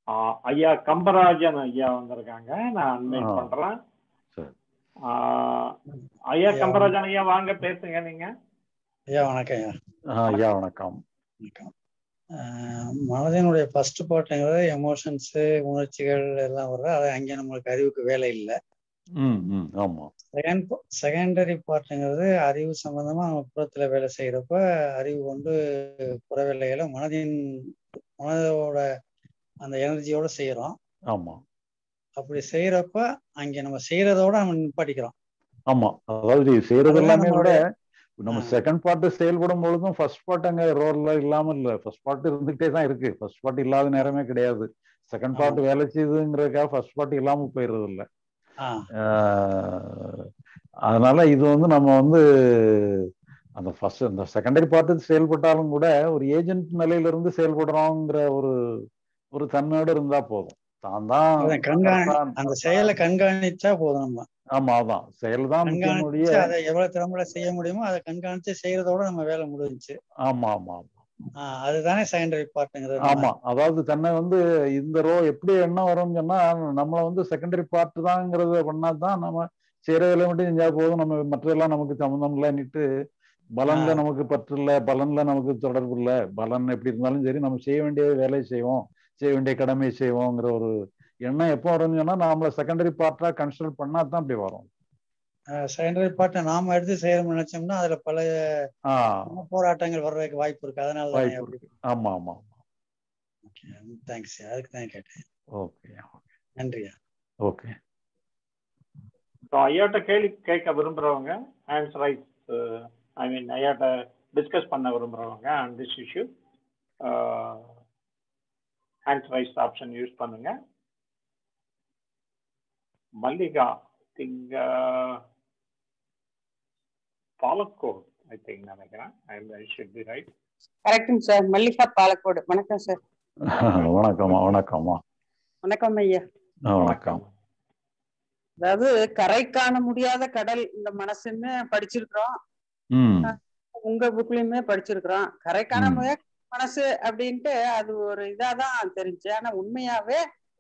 ஆஹ் ஐயா கம்பராஜன் ஐயா வந்திருக்காங்க நான் அன்மைட் ஆ. பண்றேன் சரி. ஆஹ் ஐயா ஐயா, கம்பராஜன் ஐயா வாங்க பேசுங்க நீங்க ஐயா வணக்கம் ஐயா ஆ, ஐயா வணக்கம் வணக்கம் ஆஹ் மனதினுடைய ஃபர்ஸ்ட் பார்ட்டுங்கிறது எமோஷன்ஸு உணர்ச்சிகள் எல்லாம் வர்ற அது அங்கே நம்மளுக்கு அறிவுக்கு வேலை இல்லை ம் ம் ஆமா செகண்ட் செகண்டரி பார்ட்டுங்கிறது அறிவு சம்பந்தமா நம்ம புறத்துல வேலை செய்யறப்ப அறிவு வந்து புற வேலைகளை மனதின் மனதோட அந்த எனர்ஜியோட செய்யறோம் ஆமா அப்படி செய்யறப்ப அங்க நம்ம செய்யறதோட நம்ம நிப்பாட்டிக்கிறோம் ஆமா அதாவது இது செய்யறது அதுதான் எல்லாமே விட நம்மளுடைய- நம்ம ஆ. செகண்ட் பார்ட் செயல்படும் பொழுதும் ஃபர்ஸ்ட் பார்ட் அங்க ரோல்ல இல்லாம இல்ல ஃபர்ஸ்ட் பார்ட் இருந்துகிட்டே தான் இருக்கு ஃபர்ஸ்ட் பார்ட் இல்லாத நேரமே கிடையாது செகண்ட் பார்ட் வேலை செய்யுதுங்கிறதுக்காக ஃபர்ஸ்ட் பார்ட் இல்லாம போயிடுறது இல்ல ஆஹ் ஆஹ் அதனால இது வந்து நம்ம வந்து அந்த ஃபர்ஸ்ட் அந்த செகண்டரி பார்ட்டு செயல்பட்டாலும் கூட ஒரு ஏஜென்ட் நிலையில இருந்து செயல்படுறோங்கிற ஒரு ஒரு தன்மையோட இருந்தா போதும் தான் தான் அதான் கண்காணி தான் அந்த செயலை கண்காணிச்சா போதும் நம்ம ஆமா அதான் செயல் தான் முக்கியமுடைய கண்காணிச்சு அதை எவ்வளவு திறம்பட செய்ய முடியுமோ அதை கண்காணிச்சு செய்யறதோட நம்ம வேலை முடிஞ்சுச்சு ஆமா ஆமா ஆமா ஆஹ் அதுதானே செகண்டரி பார்ட்டுங்கிறது ஆமா அதாவது தன்னை வந்து இந்த ரோ எப்படி என்ன வரும்னு சொன்னா நம்மள வந்து செகண்டரி பார்ட் தாங்கிறத பண்ணா தான் நம்ம செய்யற வேலை மட்டும் செஞ்சா போதும் நம்ம மற்றதெல்லாம் நமக்கு சம்மந்தம் இல்லைன்னுட்டு பலன்ல ஆ. நமக்கு பற்று இல்ல பலன்ல நமக்கு தொடர்பு இல்ல பலன் எப்படி இருந்தாலும் சரி நம்ம செய்ய வேண்டிய வேலையை செய்வோம் செய்ய வேண்டிய கடமையை செய்வோங்கிற ஒரு எண்ணம் எப்போ வரும்னு சொன்னா நம்மள செகண்டரி பார்ட்டா கன்சிடர் பண்ணா தான் அப்படி வரும் செகண்டரி பார்ட்டை நாம எடுத்து செய்யணும்னு நினைச்சோம்னா அதுல பல ஆஹ் போராட்டங்கள் வர்றதுக்கு வாய்ப்பு இருக்கு அதனால தான் வாய்ப்பு இருக்கு ஆமா ஆமா தேங்க்ஸ் அதுக்கு தான் கேட்டேன் ஓகே நன்றியா ஓகே ஸோ ஐயாட்ட கேள்வி கேட்க விரும்புறவங்க ஹேண்ட்ஸ் ரைஸ் ஐ மீன் ஐயாட்ட டிஸ்கஸ் பண்ண விரும்புறவங்க and this issue hands raise option use பண்ணுங்க Mallika think Palakkode I think நினைக்கிறேன் ஐ ஷுட் பி ரைட் கரெக்டுங்க சார் மல்லிகா பாலக்கோடு வணக்கம் சார் வணக்கம்மா வணக்கம்மா வணக்கம் ஐயா வணக்கம் அதாவது கரை காண முடியாத கடல் இந்த மனசுன்னு படிச்சிருக்கிறோம் ம் உங்க புக்லயுமே படிச்சிருக்கிறோம் கரை காண ம். முடியாத மனசு அப்படின்ட்டு அது ஒரு இதாதான் தெரிஞ்சு ஆனா உண்மையாவே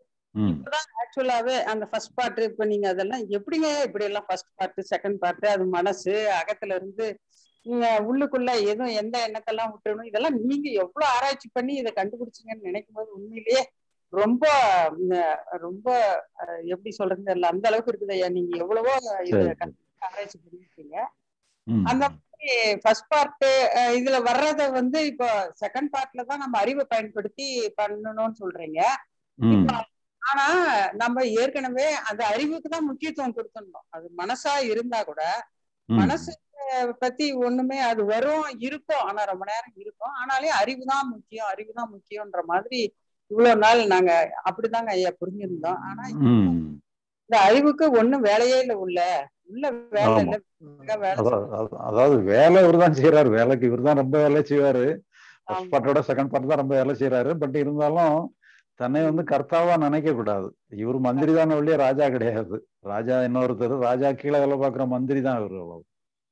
ம் ஆக்சுவலாவே அந்த ஃபர்ஸ்ட் பார்ட் இப்ப நீங்க அதெல்லாம் எப்படிங்க இப்படி எல்லாம் ஃபர்ஸ்ட் பார்ட் செகண்ட் பார்ட் அது மனசு அகத்துல இருந்து நீங்க உள்ளுக்குள்ள எதுவும் எந்த எண்ணத்தெல்லாம் விட்டுறணும் இதெல்லாம் நீங்க எவ்வளவு ஆராய்ச்சி பண்ணி இதை கண்டுபிடிச்சீங்கன்னு நினைக்கும் போது உண்மையிலேயே ரொம்ப உம், ரொம்ப அஹ், எப்படி சொல்றது தெரியல அந்த அளவுக்கு இருக்குது ஐயா நீங்க எவ்வளவோ இதை சரி, சரி. கண்டு ஆராய்ச்சி பண்ணிருக்கீங்க ம் அந்த மாதிரி ஃபர்ஸ்ட் பார்ட் இதுல வர்றத வந்து இப்போ செகண்ட் பார்ட்ல தான் நம்ம அறிவை பயன்படுத்தி பண்ணணும்னு சொல்றீங்க ம் ஆனா நம்ம ஏற்கனவே அந்த அறிவுக்கு தான் முக்கியத்துவம் கொடுத்துடணும் அது மனசா இருந்தா கூட ம். மனசு பத்தி ஒண்ணுமே அது வரும் இருக்கும் ஆனா ரொம்ப நேரம் இருக்கும் ஆனாலே அறிவு தான் முக்கியம் அறிவு தான் முக்கியம்ன்ற மாதிரி இவ்வளவு நாள் நாங்க அப்படிதாங்க ஐயா புரிஞ்சிருந்தோம் ஆனா ம் இந்த அறிவுக்கு ஒண்ணும் வேலையே இல்ல உள்ள உள்ள வேலை ஆமா. இல்ல உள்ள வேலை அதாவது அதாவது- அதாவது வேலை இவர் தான் செய்யறாரு வேலைக்கு இவர் தான் ரொம்ப வேலை செய்வாரு ஃபர்ஸ்ட் ஆமா. பார்ட்டோட செகண்ட் பார்ட் தான் ரொம்ப வேலை செய்யறாரு பட் இருந்தாலும் தன்னை வந்து கர்த்தாவா நினைக்க கூடாது இவர் மந்திரி தானே ஒழிய ராஜா கிடையாது ராஜா இன்னொருத்தர் ராஜா கீழே வேலை பார்க்குற மந்திரி தான் இவர் அவ்வளவு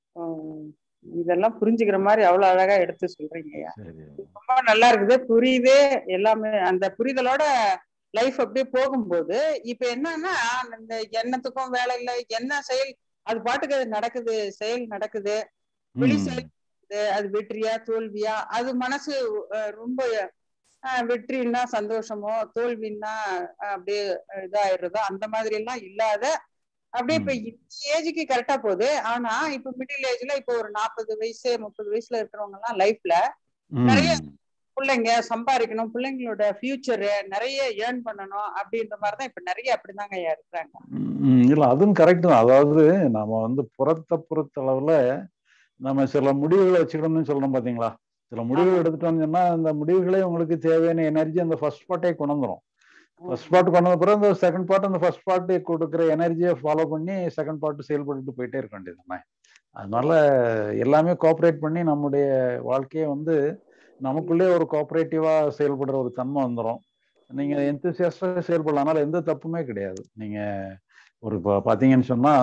உம் இதெல்லாம் புரிஞ்சுக்கிற மாதிரி அவ்வளவு அழகா எடுத்து சொல்றீங்க ஐயா சரி ரொம்ப நல்லா இருக்குது புரியுது எல்லாமே அந்த புரிதலோட லைஃப் அப்படியே போகும்போது இப்ப என்னன்னா இந்த எண்ணத்துக்கும் வேலை இல்லை என்ன செயல் அது பாட்டுக்கு அது நடக்குது செயல் நடக்குது வெளி ம். செயல் நடக்குது. அது வெற்றியா தோல்வியா அது மனசு அஹ், ரொம்ப அஹ், வெற்றின்னா சந்தோஷமோ தோல்வின்னா அஹ், அப்படியே இதாயிடுறதோ அந்த மாதிரி எல்லாம் இல்லாத அப்படியே இப்ப ம். ஏஜுக்கு கரெக்டா போகுது ஆனா இப்ப மிடில் ஏஜ்ல இப்ப ஒரு நாற்பது வயசு முப்பது வயசுல இருக்கிறவங்க எல்லாம் லைஃப்ல நிறைய ம். பிள்ளைங்க சம்பாதிக்கணும் பிள்ளைங்களோட ஃபியூச்சரு நிறைய ஏர்ன் பண்ணணும் அப்படின்ற மாதிரிதான் இப்ப நிறைய அப்படிதாங்க ஐயா இருக்கிறாங்க ம், இல்ல அதுவும் கரெக்ட் தான் அதாவது நம்ம வந்து புறத்த பொறுத்தளவுல நம்ம சில முடிவுகளை வச்சுக்கணும்னு சொல்றோம் பாத்தீங்களா சில முடிவுகள் ஆமா. எடுத்துட்டோம்னு சொன்னா அந்த முடிவுகளே உங்களுக்கு தேவையான எனர்ஜி அந்த ஃபர்ஸ்ட் பார்ட்டே கொண்டு வந்துரும் ஃபர்ஸ்ட் பார்ட் கொண்டு வந்த பிறகு அந்த செகண்ட் பார்ட் அந்த ஃபர்ஸ்ட் பார்ட் கொடுக்குற எனர்ஜியை ஃபாலோ பண்ணி செகண்ட் பார்ட் செயல்பட்டுட்டு போயிட்டே இருக்க வேண்டியது தானே அதனால எல்லாமே கோஆப்ரேட் பண்ணி நம்முடைய வாழ்க்கையை வந்து நமக்குள்ளே ஒரு கோஆப்ரேட்டிவா செயல்படுற ஒரு தன்மை வந்துடும் நீங்க எந்தசியாஸ்டாக செயல்படலாம் அதனால எந்த தப்புமே கிடையாது நீங்க ஒரு இப்போ பார்த்தீங்கன்னு சொன்னா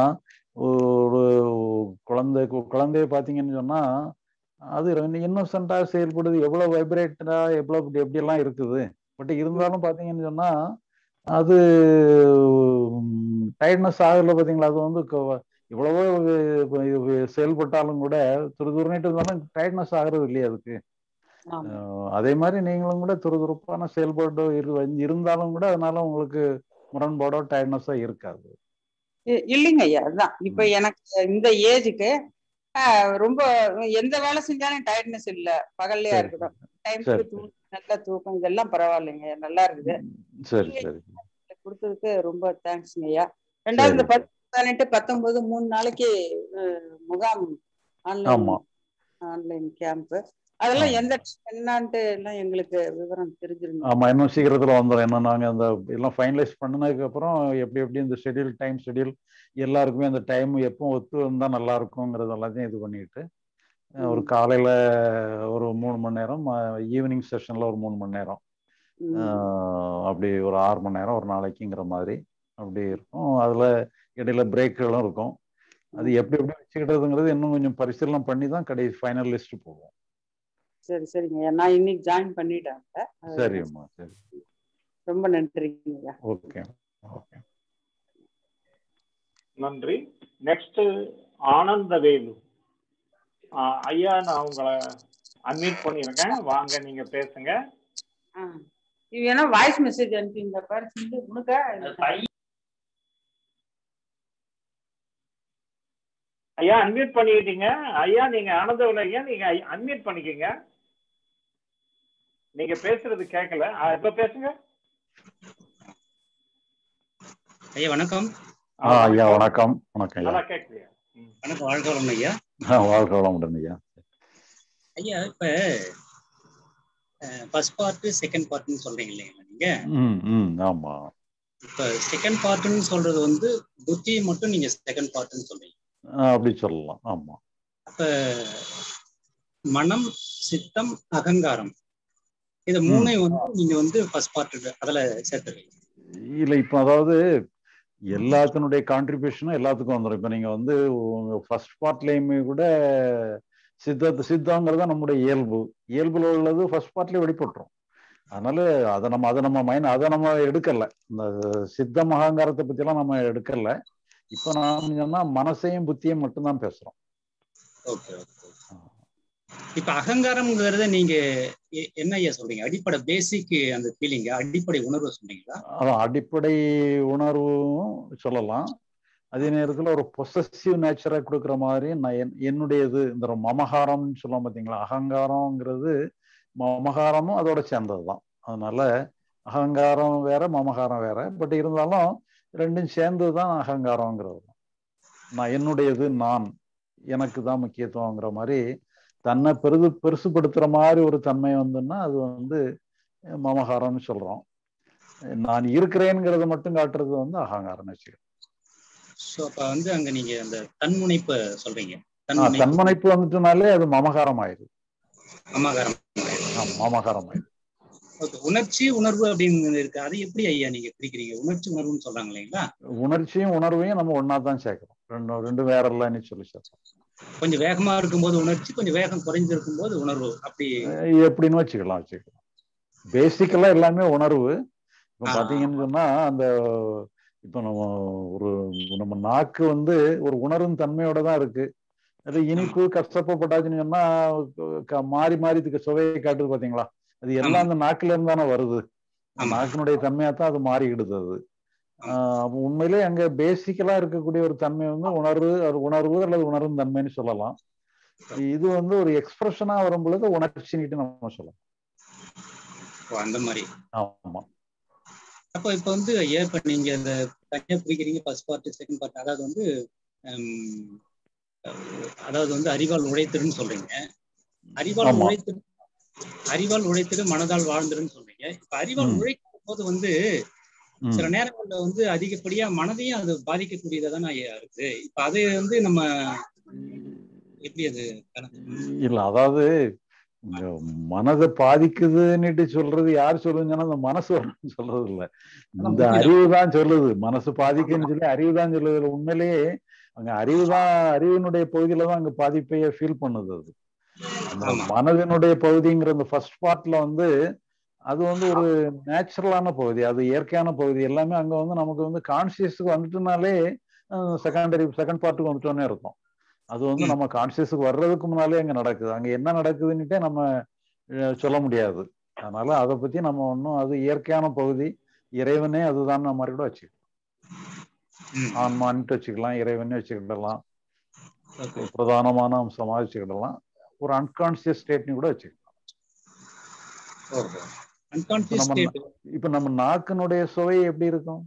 ஒரு குழந்தை குழந்தைய பார்த்தீங்கன்னு சொன்னா அது இன்னோசென்ட்டாக செயல்படுது எவ்வளவு வைப்ரேட்டடா எவ்வளவு எப்படி எப்படியெல்லாம் இருக்குது பட் இருந்தாலும் பார்த்தீங்கன்னு சொன்னா அது டயர்ட்னஸ் ஆகல பார்த்தீங்களா அது வந்து எவ்வளவோ செயல்பட்டாலும் கூட துரு துருனிட்டு இருந்தாலும் டயர்ட்னஸ் ஆகிறது இல்லையா அதுக்கு அதே மாதிரி நீங்களும் கூட துருதுருப்பான செயல்பாடு இருந்தாலும் கூட அதனால உங்களுக்கு முரண்பாடோ டயர்ட்னஸோ இருக்காது இல்லைங்க ஐயா அதுதான் இப்ப எனக்கு இந்த ஏஜுக்கு ரொம்ப எந்த வேலை செஞ்சாலும் டயர்ட்னஸ் இல்ல பகல்லையா இருக்கட்டும் டைம் நல்ல தூக்கம் இதெல்லாம் பரவாயில்லைங்க நல்லா இருக்குது சரி சரி கொடுத்ததுக்கு ரொம்ப தேங்க்ஸ்ங்க ஐயா ரெண்டாவது பத்து பதினெட்டு பத்தொன்பது மூணு நாளைக்கு முகாம் ஆன்லைன் ஆன்லைன் கேம்ப் அதெல்லாம் எந்த என்னன்ட்டு எல்லாம் எங்களுக்கு விவரம் தெரிஞ்சிருங்க ஆமா இன்னும் சீக்கிரத்துல வந்துடும் என்ன நாங்க அந்த எல்லாம் ஃபைனலைஸ் பண்ணதுக்கு அப்புறம் எப்படி எப்படி இந்த ஷெடியூல் டைம் ஷெடியூல் எல்லாருக்குமே அந்த டைம் எப்போ ஒத்து வந்தா நல்லா இருக்குங்கிறது எல்லாத்தையும் இது பண்ணிட்டு ஒரு காலையில ஒரு மூணு மணி நேரம் ஈவினிங் செஷன்ல ஒரு மூணு மணி நேரம் அப்படி ஒரு ஆறு மணி நேரம் ஒரு நாளைக்குங்கிற மாதிரி அப்படி இருக்கும் அதுல இடையில பிரேக்குகளும் இருக்கும் அது எப்படி எப்படி வச்சுக்கிட்டதுங்கிறது இன்னும் கொஞ்சம் பரிசீலனை பண்ணி தான் கடைசி ஃபைனல் லிஸ்ட் போவோம் சரி சரிங்க நான் இன்னைக்கு ஜாயின் பண்ணிட்டேன் சரிம்மா சரி ரொம்ப நன்றிங்க ஓகே ஓகே நன்றி நெக்ஸ்ட் ஆனந்தவேலு ஐயா நான் உங்களை அன்மியூட் பண்ணியிருக்கேன் வாங்க நீங்க பேசுங்க இது வேணா வாய்ஸ் மெசேஜ் அனுப்பிங்க பாரு சிந்து உனக்கா ஐயா அன்மியூட் பண்ணிக்கிட்டீங்க ஐயா நீங்க ஆனந்தவில் ஐயா நீங்க அன்மியூட் பண்ணிக்கோங்க நீங்க பேசுறது கேட்கல இப்ப பேசுங்க ஐயா வணக்கம் ஐயா வணக்கம் வணக்கம் நல்லா கேட்கலையா வணக்கம் வாழ்க வளம் ஐயா வாழ்க வளமுடன் ஐயா ஐயா இப்ப ஃபர்ஸ்ட் பார்ட் செகண்ட் பார்ட்னு சொல்றீங்க இல்லைங்களா நீங்க ம் ம் ஆமா இப்ப செகண்ட் பார்ட்னு சொல்றது வந்து புத்தியை மட்டும் நீங்க செகண்ட் பார்ட்னு சொல்றீங்க அப்படி சொல்லலாம் ஆமா அப்ப மனம் சித்தம் அகங்காரம் இது மூணையும் வந்து நீங்க வந்து ஃபர்ஸ்ட் பார்ட் அதுல சேர்த்துருவீங்க இல்ல இப்ப அதாவது எல்லாத்தினுடைய கான்ட்ரிபியூஷனும் எல்லாத்துக்கும் வந்துடும் இப்ப நீங்க வந்து ஃபர்ஸ்ட் பார்ட்லயுமே கூட சித்த சித்தங்கிறது நம்முடைய இயல்பு இயல்புல உள்ளது ஃபர்ஸ்ட் பார்ட்லயே வெளிப்பட்டுரும் அதனால அதை நம்ம அதை நம்ம மைண்ட் அதை நம்ம எடுக்கல இந்த சித்தம் அகங்காரத்தை பத்தி எல்லாம் நம்ம எடுக்கல இப்ப நான் சொன்னா மனசையும் புத்தியும் மட்டும்தான் பேசுறோம் ஓகே இப்ப அகங்காரம்ங்கிறத நீங்க என்ன ஐயா சொல்றீங்க அடிப்படை பேசிக் அந்த ஃபீலிங் அடிப்படை உணர்வு சொல்றீங்களா அதான் அடிப்படை உணர்வும் சொல்லலாம் அதே நேரத்துல ஒரு பொசசிவ் நேச்சரை கொடுக்குற மாதிரி நான் என்னுடையது இந்த மமகாரம்னு சொல்லுவோம் பார்த்தீங்களா அகங்காரம்ங்கிறது மமகாரமும் அதோட சேர்ந்தது தான் அதனால அகங்காரம் வேற மமகாரம் வேற பட் இருந்தாலும் ரெண்டும் சேர்ந்து தான் அகங்காரங்கிறது நான் என்னுடையது நான் எனக்கு தான் முக்கியத்துவங்கிற மாதிரி தன்னை பெரிது பெருசுப்படுத்துற மாதிரி ஒரு தன்மை வந்துன்னா அது வந்து மமகாரம்னு சொல்றோம் நான் இருக்கிறேங்கிறத மட்டும் காட்டுறது வந்து அகங்காரம்னு வச்சுக்கிறேன் ஸோ அப்ப வந்து அங்க நீங்க அந்த தன்முனைப்பு சொல்றீங்க தன்முனைப்பு வந்துட்டுனாலே அது மமகாரம் ஆயிடுது மமகாரம் மமகாரம் ஆயிடுது ஓகே உணர்ச்சி உணர்வு அப்படின்னு இருக்கு அது எப்படி ஐயா நீங்க பிரிக்கிறீங்க உணர்ச்சி உணர்வுன்னு சொல்றாங்க இல்லைங்களா உணர்ச்சியும் உணர்வையும் நம்ம ஒன்னா தான் சேர்க்கிறோம் ரெண்டு ரெண்டு வேற இல்லைன்னு சொல்லி சேர்க்கிறோம் கொஞ்சம் வேகமா இருக்கும்போது உணர்ச்சி கொஞ்சம் வேகம் குறைஞ்சிருக்கும் போது உணர்வு அப்படி எப்படின்னு வச்சுக்கலாம் வச்சுக்கலாம் பேசிக்கலா எல்லாமே உணர்வு இப்போ பாத்தீங்கன்னு சொன்னா அந்த இப்போ நம்ம ஒரு நம்ம நாக்கு வந்து ஒரு உணரும் தன்மையோட தான் இருக்கு அது இனிப்பு கஷ்டப்பட்டாச்சுன்னு சொன்னா மாறி மாறி இதுக்கு சுவையை காட்டுது பாத்தீங்களா அது எல்லாம் அந்த நாக்குல இருந்து தானே வருது நாக்கினுடைய தன்மையா தான் அது மாறிக்கிடுது அது உண்மையிலே அங்க பேசிக்கலா இருக்கக்கூடிய ஒரு தன்மை வந்து உணர்வு உணர்வு அல்லது உணரும் தன்மைன்னு சொல்லலாம் இது வந்து ஒரு எக்ஸ்பிரஷனா வரும் பொழுது உணர்ச்சின்னுட்டு நம்ம சொல்லலாம் அந்த மாதிரி ஆமா அப்போ இப்போ வந்து ஏன் இப்போ நீங்க இந்த தனியா பிரிக்கிறீங்க ஃபர்ஸ்ட் பார்ட் செகண்ட் பார்ட் அதாவது வந்து அதாவது வந்து அறிவால் உழைத்திருன்னு சொல்றீங்க அறிவால் உழைத்திரு அறிவால் உழைத்திரு மனதால் வாழ்ந்துருன்னு சொல்றீங்க இப்ப அறிவால் உழைக்கும் போது வந்து சில நேரங்கள்ல வந்து அதிகப்படியா மனதையும் அது பாதிக்கக்கூடியதா தானே இருக்கு இப்ப அது வந்து நம்ம எப்படி அது இல்ல அதாவது மனதை பாதிக்குதுன்னுட்டு சொல்றது யார் சொல்லுங்கன்னா அந்த மனசு சொல்றது இல்ல இந்த அறிவு தான் சொல்லுது மனசு பாதிக்குன்னு சொல்லி அறிவு தான் சொல்லுது இல்லை உண்மையிலேயே அங்க அறிவு தான் அறிவினுடைய பகுதியில தான் அங்க பாதிப்பையே ஃபீல் பண்ணுது அது அந்த மனதினுடைய பகுதிங்கிற அந்த ஃபர்ஸ்ட் பார்ட்ல வந்து அது வந்து ஒரு நேச்சுரலான பகுதி அது இயற்கையான பகுதி எல்லாமே அங்க வந்து நமக்கு வந்து கான்சியஸுக்கு வந்துட்டுனாலே செகண்டரி செகண்ட் பார்ட்டுக்கு வந்துட்டோன்னே இருக்கும் அது வந்து நம்ம கான்சியஸுக்கு வர்றதுக்கு முன்னாலே அங்க நடக்குது அங்க என்ன நடக்குதுன்னுட்டே நம்ம சொல்ல முடியாது அதனால அதை பத்தி நம்ம ஒன்றும் அது இயற்கையான பகுதி இறைவனே அதுதான் மாதிரி கூட வச்சுக்கலாம் ஆன்மான்ட்டு வச்சுக்கலாம் இறைவனே வச்சுக்கிடலாம் பிரதானமான அம்சமா வச்சுக்கிடலாம் ஒரு அன்கான்சியஸ் ஸ்டேட்னு கூட வச்சுக்கலாம் இப்ப நம்ம நாக்கினுடைய சுவை எப்படி இருக்கும்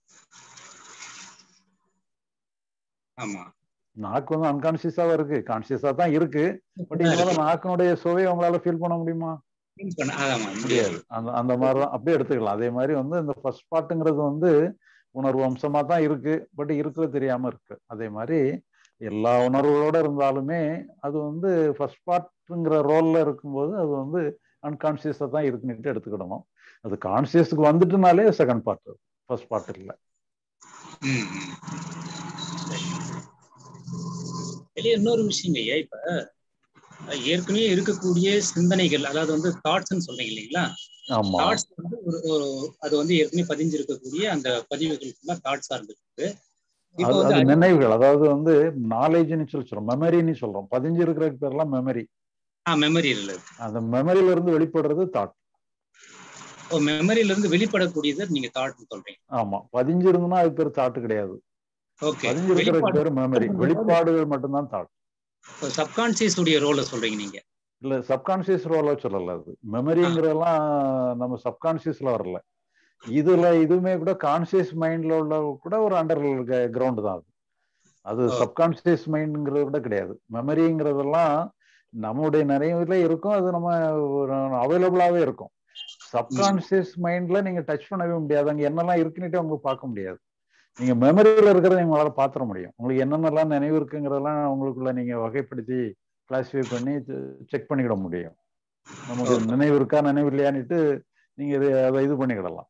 நாக்கு வந்து அன்கான்சியஸாவா இருக்கு கான்சியஸா தான் இருக்கு பட் இருந்தாலும் நாக்கினுடைய சுவை உங்களால ஃபீல் பண்ண முடியுமா முடியாது அந்த அந்த மாதிரிதான் அப்படியே எடுத்துக்கலாம் அதே மாதிரி வந்து இந்த ஃபர்ஸ்ட் பார்ட்டுங்கிறது வந்து உணர்வு அம்சமா தான் இருக்கு பட் இருக்கிறது தெரியாம இருக்கு அதே மாதிரி எல்லா உணர்வுகளோட இருந்தாலுமே அது வந்து ஃபர்ஸ்ட் பார்ட்டுங்கிற ரோல்ல இருக்கும்போது அது வந்து அன்கான்சியஸா தான் இருக்குன்னுட்டு எடுத்துக்கிடணும் அது கான்சியஸுக்கு வந்துட்டுனாலே செகண்ட் பார்ட் ஃபர்ஸ்ட் பார்ட் இல்லை இன்னொரு விஷயம் ஐயா இப்ப ஏற்கனவே இருக்கக்கூடிய சிந்தனைகள் அதாவது வந்து தாட்ஸ்ன்னு சொல்றீங்க இல்லைங்களா தாட்ஸ் வந்து ஒரு அது வந்து ஏற்கனவே பதிஞ்சிருக்கக்கூடிய அந்த பதிவுகள் தாட்ஸா இருந்துருக்கு அது நினைவுகள் அதாவது வந்து நாலேஜ்னு சொல்லி சொல்றோம் மெமரின்னு சொல்றோம் பதிஞ்சு இருக்கிற பேர்லாம் மெமரி மெமரி அந்த மெமரியில இருந்து வெளிப்படுறது தாட் ஓ மெமரியில இருந்து வெளிப்படக்கூடியது நீங்க தாட் சொல்றீங்க ஆமா பதிஞ்சிருந்ததுன்னா அது பேர் தாட் கிடையாது பதிஞ்சு இருக்கிற பேர் மெமரி வெளிப்பாடுகள் மட்டும்தான் தாட் சப்கான்சியஸ் உடைய ரோல சொல்றீங்க நீங்க இல்ல சப்கான்சியஸ் ரோல சொல்லல அது மெமரிங்கிறதெல்லாம் நம்ம சப்கான்சியஸ்ல வரல இதுல இதுவுமே கூட கான்சியஸ் மைண்ட்ல உள்ள கூட ஒரு அண்டர் கிரவுண்ட் தான் அது அது சப்கான்சியஸ் மைண்ட்ங்கிறது கூட கிடையாது மெமரிங்கிறதெல்லாம் நம்மளுடைய நிறைவுல இருக்கும் அது நம்ம அவைலபிளாவே இருக்கும் சப்கான்சியஸ் மைண்ட்ல நீங்க டச் பண்ணவே முடியாது அங்க என்னெல்லாம் இருக்குன்னுட்டு உங்களுக்கு பார்க்க முடியாது நீங்க மெமரியில இருக்கிறத உங்களால பாத்திர முடியும் உங்களுக்கு என்னென்னலாம் நினைவு இருக்குங்கிறதெல்லாம் உங்களுக்குள்ள நீங்க வகைப்படுத்தி கிளாசிஃபை பண்ணி செக் பண்ணிக்கிட முடியும் நமக்கு நினைவு இருக்கா நினைவு இல்லையான்னுட்டு நீங்க அதை இது பண்ணிக்கிடலாம்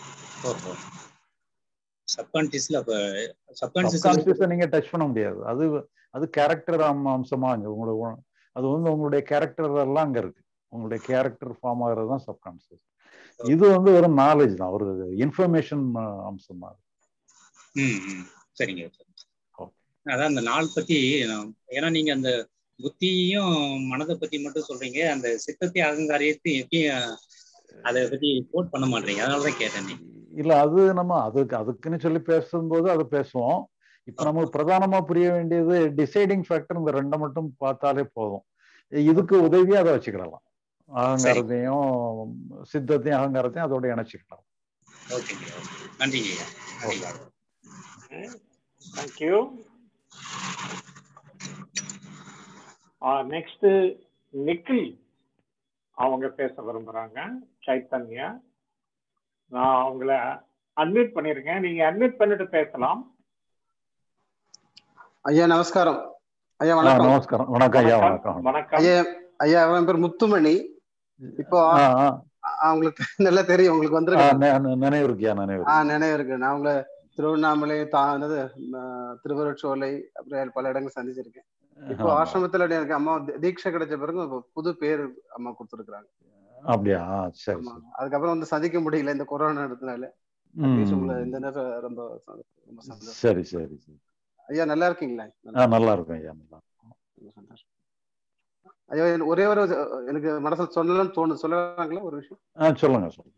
சப்கான்சியஸ்ல அப்ப சப்கான்சியஸை நீங்க டச் பண்ண முடியாது அது அது கேரக்டர் அம்சமா உங்களுக்கு அது வந்து உங்களுடைய கேரக்டர் எல்லாம் அங்க இருக்கு உங்களுடைய கேரக்டர் ஃபார்ம் ஆகிறது தான் சப்கான்சியஸ் இது வந்து ஒரு நாலேஜ் தான் ஒரு இன்ஃபர்மேஷன் அம்சம் தான் சரிங்க அதான் அந்த நாள் பத்தி ஏன்னா நீங்க அந்த புத்தியும் மனதை பத்தி மட்டும் சொல்றீங்க அந்த சித்தத்தை அகங்காரியத்தையும் எப்படியும் அதை பத்தி கோட் பண்ண மாட்டீங்க அதனாலதான் கேட்டேன் இல்ல அது நம்ம அதுக்கு அதுக்குன்னு சொல்லி பேசும்போது அதை பேசுவோம் இப்ப நமக்கு பிரதானமா புரிய வேண்டியது டிசைடிங் ஃபேக்டர் இந்த ரெண்டை மட்டும் பார்த்தாலே போதும் இதுக்கு உதவியா அதை வச்சுக்கிடலாம் அகங்காரத்தையும் சித்தத்தையும் அகங்காரத்தையும் அதோட இணைச்சிக்கலாம் நன்றிங்க தேங்க்யூ நெக்ஸ்ட் நிக்கில் அவங்க பேச விரும்புறாங்க சைத்தன்யா நான் அவங்கள அட்மிட் பண்ணிருக்கேன் நீங்க அட்மிட் பண்ணிட்டு பேசலாம் ஐயா நமஸ்காரம் ஐயா வணக்கம் நமஸ்காரம் வணக்கம் ஐயா வணக்கம் வணக்கம் ஐயா ஐயா அவன் பேர் முத்துமணி இப்போ அவங்களுக்கு நல்லா தெரியும் உங்களுக்கு வந்து நினைவு இருக்கியா நினைவு ஆ நினைவு இருக்கு நான் உங்களை திருவண்ணாமலை தானது திருவருட்சோலை அப்புறம் பல இடங்கள் சந்திச்சிருக்கேன் இப்போ ஆசிரமத்துல எனக்கு அம்மா தீட்சை கிடைச்ச பிறகு புது பேர் அம்மா கொடுத்துருக்காங்க அப்படியா சரி அதுக்கப்புறம் வந்து சந்திக்க முடியல இந்த கொரோனா இடத்துனால உங்களை இந்த நேரம் ரொம்ப ரொம்ப சந்தோஷம் சரி சரி சரி ஐயா நல்லா இருக்கீங்களா நல்லா இருக்கும் ஐயா நல்லா சந்தோஷம் ஐயா ஒரே ஒரு எனக்கு மனசுல சொல்லலாம்னு தோணு சொல்லலாங்களா ஒரு விஷயம் ஆ சொல்லுங்க சொல்லுங்க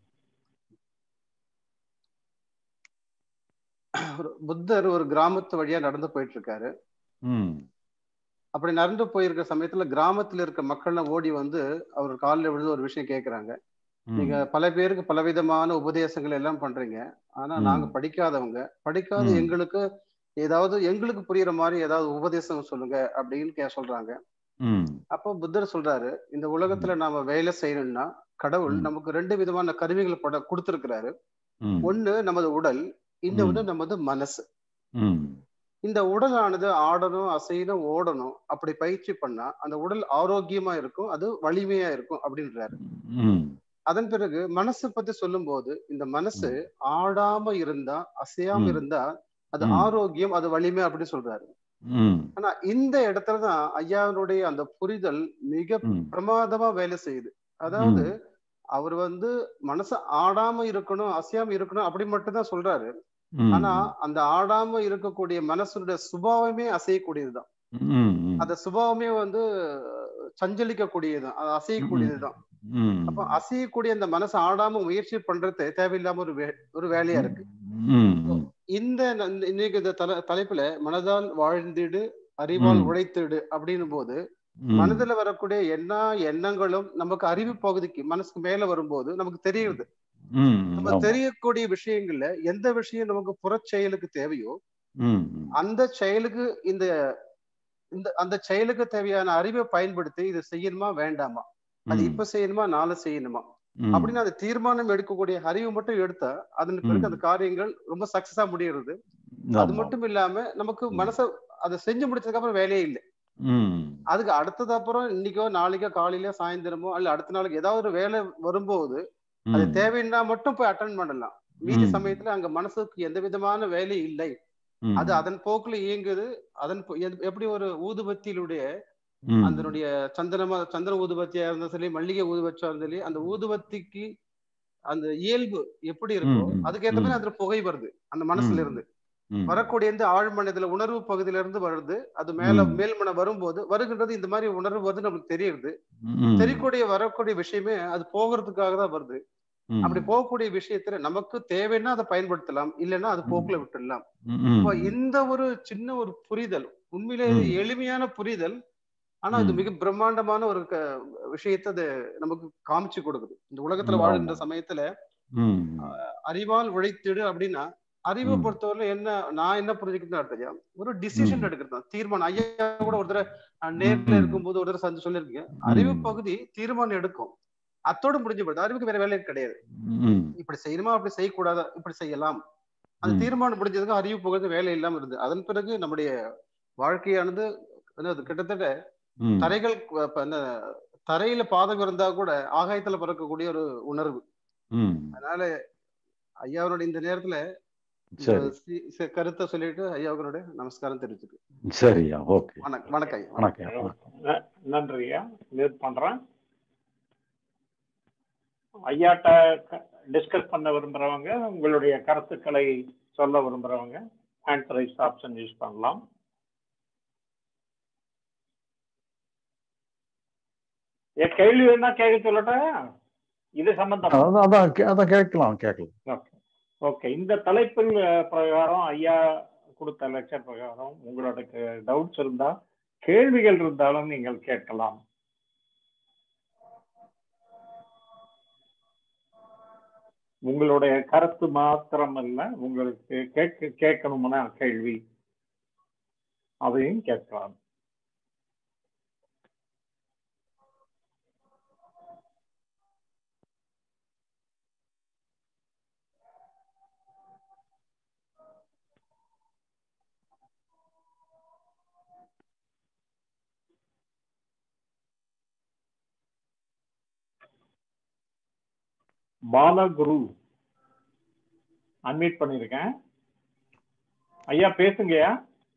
புத்தர் ஒரு கிராமத்து வழியா நடந்து போயிட்டு இருக்காரு அப்படி நடந்து போயிருக்க சமயத்துல கிராமத்துல இருக்க மக்கள்லாம் ஓடி வந்து அவர் காலில் விழுந்து ஒரு விஷயம் கேட்கறாங்க நீங்க பல பேருக்கு பலவிதமான உபதேசங்கள் எல்லாம் பண்றீங்க ஆனா நாங்க படிக்காதவங்க படிக்காத எங்களுக்கு ஏதாவது எங்களுக்கு புரியுற மாதிரி ஏதாவது உபதேசம் சொல்லுங்க அப்படின்னு கே சொல்றாங்க அப்போ புத்தர் சொல்றாரு இந்த உலகத்துல நாம வேலை செய்யணும்னா கடவுள் நமக்கு ரெண்டு விதமான கருவிகள் பட கொடுத்திருக்கிறாரு ஒண்ணு நமது உடல் இன்னொன்னு நமது மனசு இந்த உடலானது ஆடணும் அசையணும் ஓடணும் அப்படி பயிற்சி பண்ணா அந்த உடல் ஆரோக்கியமா இருக்கும் அது வலிமையா இருக்கும் அப்படின்றாரு அதன் பிறகு மனசு பத்தி சொல்லும் போது இந்த மனசு ஆடாம இருந்தா அசையாம இருந்தா அது ஆரோக்கியம் அது வலிமை அப்படின்னு சொல்றாரு ஆனா இந்த இடத்துலதான் ஐயாவுடைய அந்த புரிதல் மிக பிரமாதமா வேலை செய்யுது அதாவது அவர் வந்து மனசு ஆடாம இருக்கணும் அசையாம இருக்கணும் அப்படி மட்டும் தான் சொல்றாரு ஆனா அந்த ஆடாம இருக்கக்கூடிய மனசுடைய சுபாவமே அசையக்கூடியதுதான் அந்த சுபாவமே வந்து சஞ்சலிக்கக்கூடியதுதான் அது அசையக்கூடியதுதான் அப்ப அசையக்கூடிய அந்த மனசு ஆடாம முயற்சி பண்றது தேவையில்லாம ஒரு ஒரு வேலையா இருக்கு இந்த இன்னைக்கு இந்த தல தலைப்புல மனதால் வாழ்ந்திடு அறிவால் உழைத்திடு அப்படின்னும் போது மனதுல வரக்கூடிய எல்லா எண்ணங்களும் நமக்கு அறிவு பகுதிக்கு மனசுக்கு மேல வரும்போது நமக்கு தெரியுது நம்ம தெரியக்கூடிய விஷயங்கள்ல எந்த விஷயம் நமக்கு புற செயலுக்கு தேவையோ அந்த செயலுக்கு இந்த இந்த அந்த செயலுக்கு தேவையான அறிவை பயன்படுத்தி இதை செய்யணுமா வேண்டாமா அது இப்ப செய்யணுமா நாளை செய்யணுமா அப்படின்னு அந்த தீர்மானம் எடுக்கக்கூடிய அறிவு மட்டும் எடுத்தா அதன் பிறகு அந்த காரியங்கள் ரொம்ப சக்சஸா முடியறது அது மட்டும் இல்லாம நமக்கு மனச அதை செஞ்சு முடிச்சதுக்கு அப்புறம் வேலையே இல்லை அதுக்கு அடுத்தது அப்புறம் இன்னைக்கோ நாளைக்கோ காலையில சாயந்தரமோ அல்ல அடுத்த நாளைக்கு ஏதாவது ஒரு வேலை வரும்போது அது தேவைன்னா மட்டும் போய் அட்டன் பண்ணலாம் மீதி சமயத்துல அங்க மனசுக்கு எந்த விதமான வேலை இல்லை அது அதன் போக்குல இயங்குது அதன் எப்படி ஒரு ஊதுபத்தியிலுடைய அதனுடைய சந்தனமா சந்தன ஊதுபத்தியா இருந்தாலும் சரி மல்லிகை ஊதுபத்தியா இருந்தாலும் சரி அந்த ஊதுபத்திக்கு அந்த இயல்பு எப்படி இருக்கோ அதுக்கேற்ற மாதிரி அதுல புகை வருது அந்த மனசுல இருந்து வரக்கூடிய இந்த ஆழ்மனதுல உணர்வு பகுதியில இருந்து வருது அது மேல மேல்மன வரும்போது வருகின்றது இந்த மாதிரி உணர்வு வந்து நமக்கு தெரியுது தெரியக்கூடிய வரக்கூடிய விஷயமே அது போகிறதுக்காக தான் வருது அப்படி போகக்கூடிய விஷயத்துல நமக்கு தேவைன்னா அதை பயன்படுத்தலாம் இல்லைன்னா அது போக்குல விட்டுடலாம் இந்த ஒரு சின்ன ஒரு புரிதல் உண்மையிலே எளிமையான புரிதல் ஆனா இது மிக பிரம்மாண்டமான ஒரு விஷயத்த அது நமக்கு காமிச்சு கொடுக்குது இந்த உலகத்துல வாழ்கின்ற சமயத்துல அறிவால் உழைத்திடு அப்படின்னா அறிவை பொறுத்தவரை என்ன நான் என்ன புரிஞ்சுக்கிறேன் தெரியும் ஒரு டிசிஷன் எடுக்கிறது தான் தீர்மானம் ஐயா கூட ஒரு தடவை நேர்ல இருக்கும்போது ஒரு தடவை சந்தி சொல்லியிருக்கீங்க அறிவு பகுதி தீர்மானம் எடுக்கும் அத்தோடு முடிஞ்சு போயிடுது அறிவுக்கு வேற வேலை கிடையாது இப்படி செய்யணுமா அப்படி செய்யக்கூடாது இப்படி செய்யலாம் அந்த தீர்மானம் முடிஞ்சதுக்கு அறிவு பகுதி வேலை இல்லாம இருந்தது அதன் பிறகு நம்முடைய வாழ்க்கையானது கிட்டத்தட்ட தரைகள் தரையில பாதம் இருந்தா கூட ஆகாயத்துல பறக்கக்கூடிய ஒரு உணர்வு அதனால ஐயாவனுடைய இந்த நேரத்துல கருத்தை சொல்லிட்டு ஐயாவுடைய நமஸ்காரம் தெரிவிச்சுக்கு சரியா ஓகே வணக்கம் வணக்கம் வணக்கம் நன்றி ஐயா மியூட் பண்றேன் ஐயாட்ட டிஸ்கஸ் பண்ண விரும்புறவங்க உங்களுடைய கருத்துக்களை சொல்ல விரும்புறவங்க ஹேண்ட் ரைஸ் ஆப்ஷன் யூஸ் பண்ணலாம் என் கேள்வி வேணா கேட்க சொல்லட்டா இது சம்பந்தம் அதான் அதான் கேட்கலாம் கேட்கலாம் ஓகே ஓகே இந்த தலைப்பில் பிரகாரம் ஐயா கொடுத்த லெக்சர் பிரகாரம் உங்களோட டவுட்ஸ் இருந்தா கேள்விகள் இருந்தாலும் நீங்கள் கேட்கலாம் உங்களுடைய கருத்து மாத்திரம் அல்ல உங்களுக்கு கேட்க கேட்கணும்னா கேள்வி அதையும் கேட்கலாம் பாலகுரு அன்மீட் பண்ணிருக்கேன் ஐயா பேசுங்கய்யா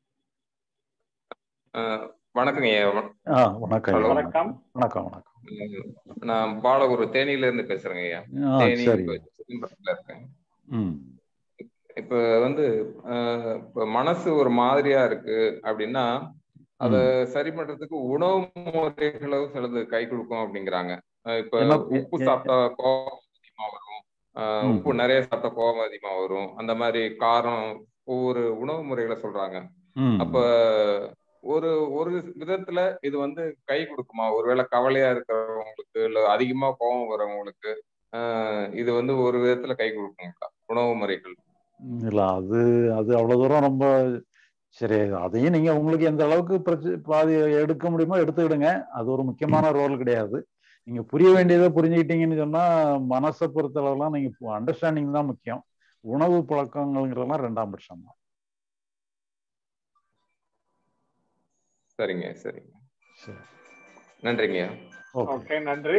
வணக்கங்க ஐயா வணக்கம் வணக்கம் வணக்கம் வணக்கம் நான் பாலகுரு தேனியில இருந்து பேசுறேங்க ஐயா தேனி இருக்கேன் இப்ப வந்து இப்ப மனசு ஒரு மாதிரியா இருக்கு அப்படின்னா அத சரி பண்றதுக்கு உணவு முறைகளும் சிலது கை கொடுக்கும் அப்படிங்கிறாங்க இப்ப உப்பு சாப்பிட்டா கோபம் அதிகமா வரும் உப்பு நிறைய சாப்பிட்டா கோபம் அதிகமா வரும் அந்த மாதிரி காரம் ஒவ்வொரு உணவு முறைகளை சொல்றாங்க அப்ப ஒரு ஒரு விதத்துல இது வந்து கை கொடுக்குமா ஒருவேளை கவலையா இருக்கிறவங்களுக்கு இல்ல அதிகமா கோபம் வரவங்களுக்கு இது வந்து ஒரு விதத்துல கை கொடுக்குங்களா உணவு முறைகள் இல்ல அது அது அவ்வளவு தூரம் ரொம்ப சரி அதையும் நீங்க உங்களுக்கு எந்த அளவுக்கு பிரச்சனை பாதி எடுக்க முடியுமோ எடுத்துக்கிடுங்க அது ஒரு முக்கியமான ரோல் கிடையாது நீங்க புரிய வேண்டியதை புரிஞ்சுக்கிட்டீங்கன்னு சொன்னா மனசை பொறுத்தளவுலாம் நீங்க அண்டர்ஸ்டாண்டிங் தான் முக்கியம் உணவு பழக்கங்கள்ங்கிறதெல்லாம் ரெண்டாம் பட்சம் தான் சரிங்க சரிங்க நன்றிங்க ஓகே நன்றி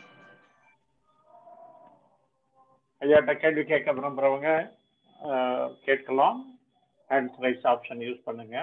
ஐயாட்ட கேள்வி கேட்க விரும்புறவங்க கேட்கலாம் ஹேண்ட் ரைஸ் ஆப்ஷன் யூஸ் பண்ணுங்க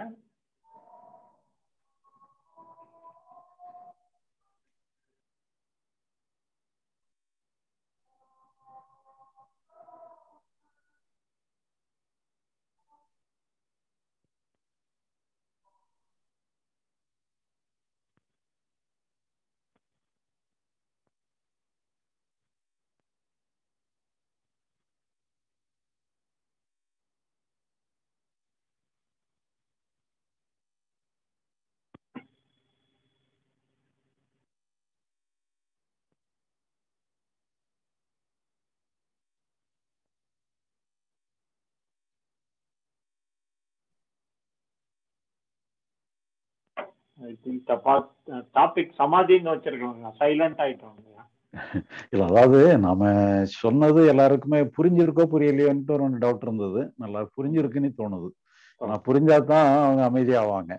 ஐ திங்க் டாபிக் சமாதின்னு வச்சிருக்கோங்க சைலண்ட் ஆயிட்டோம் இல்ல அதாவது நாம சொன்னது எல்லாருக்குமே புரிஞ்சிருக்கோ புரியலையோன்ட்டு ஒரு டவுட் இருந்தது நல்லா புரிஞ்சிருக்குன்னு தோணுது நான் புரிஞ்சாதான் அவங்க அமைதியாவாங்க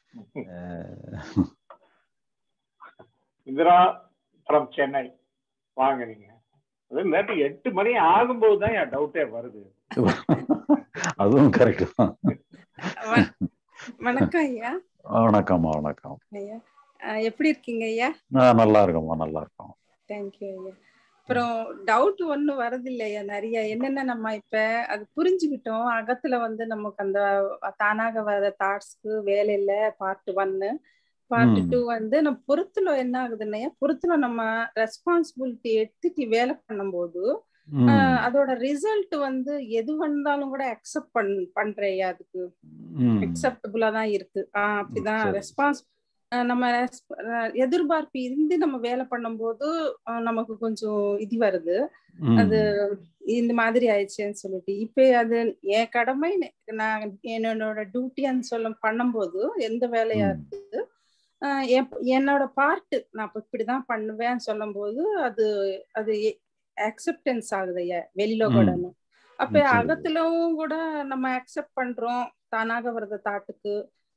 இந்திரா ஃப்ரம் சென்னை வாங்க நீங்க அது இல்லாட்டி எட்டு மணி ஆகும்போது தான் என் டவுட்டே வருது அதுவும் கரெக்ட் தான் வணக்கம் ஐயா வணக்கம்மா வணக்கம் ஐயா எப்படி இருக்கீங்க ஐயா நான் நல்லா இருக்கோம்மா நல்லா இருக்கோம் தேங்க்யூ ஐயா அப்புறம் டவுட் ஒன்றும் வரதில்லையா நிறைய என்னென்ன நம்ம இப்ப அது புரிஞ்சுக்கிட்டோம் அகத்துல வந்து நமக்கு அந்த தானாக வர தாட்ஸ்க்கு வேலை இல்லை பார்ட் ஒன்னு பார்ட் டூ வந்து நம்ம பொறுத்துல என்ன ஆகுதுன்னா பொறுத்துல நம்ம ரெஸ்பான்சிபிலிட்டி எடுத்துட்டு வேலை பண்ணும்போது அதோட ரிசல்ட் வந்து எது வந்தாலும் கூட அக்செப்ட் பண் பண்றேயா அதுக்கு அக்செப்டபுளா தான் இருக்கு ஆஹ் அப்படிதான் ரெஸ்பான்ஸ் நம்ம எதிர்பார்ப்பு இருந்து நம்ம வேலை பண்ணும்போது நமக்கு கொஞ்சம் இது வருது அது இந்த மாதிரி ஆயிடுச்சுன்னு சொல்லிட்டு இப்ப அது என் கடமை நான் என்னோட டியூட்டின்னு சொல்ல பண்ணும்போது எந்த வேலையா இருக்குது என்னோட பார்ட் நான் இப்படிதான் பண்ணுவேன்னு சொல்லும் போது அது அது அக்செப்டன்ஸ் ஆகுது வெளியில கூட அப்ப அகத்திலும் கூட நம்ம அக்செப்ட் பண்றோம் தானாக வர்ற தாட்டுக்கு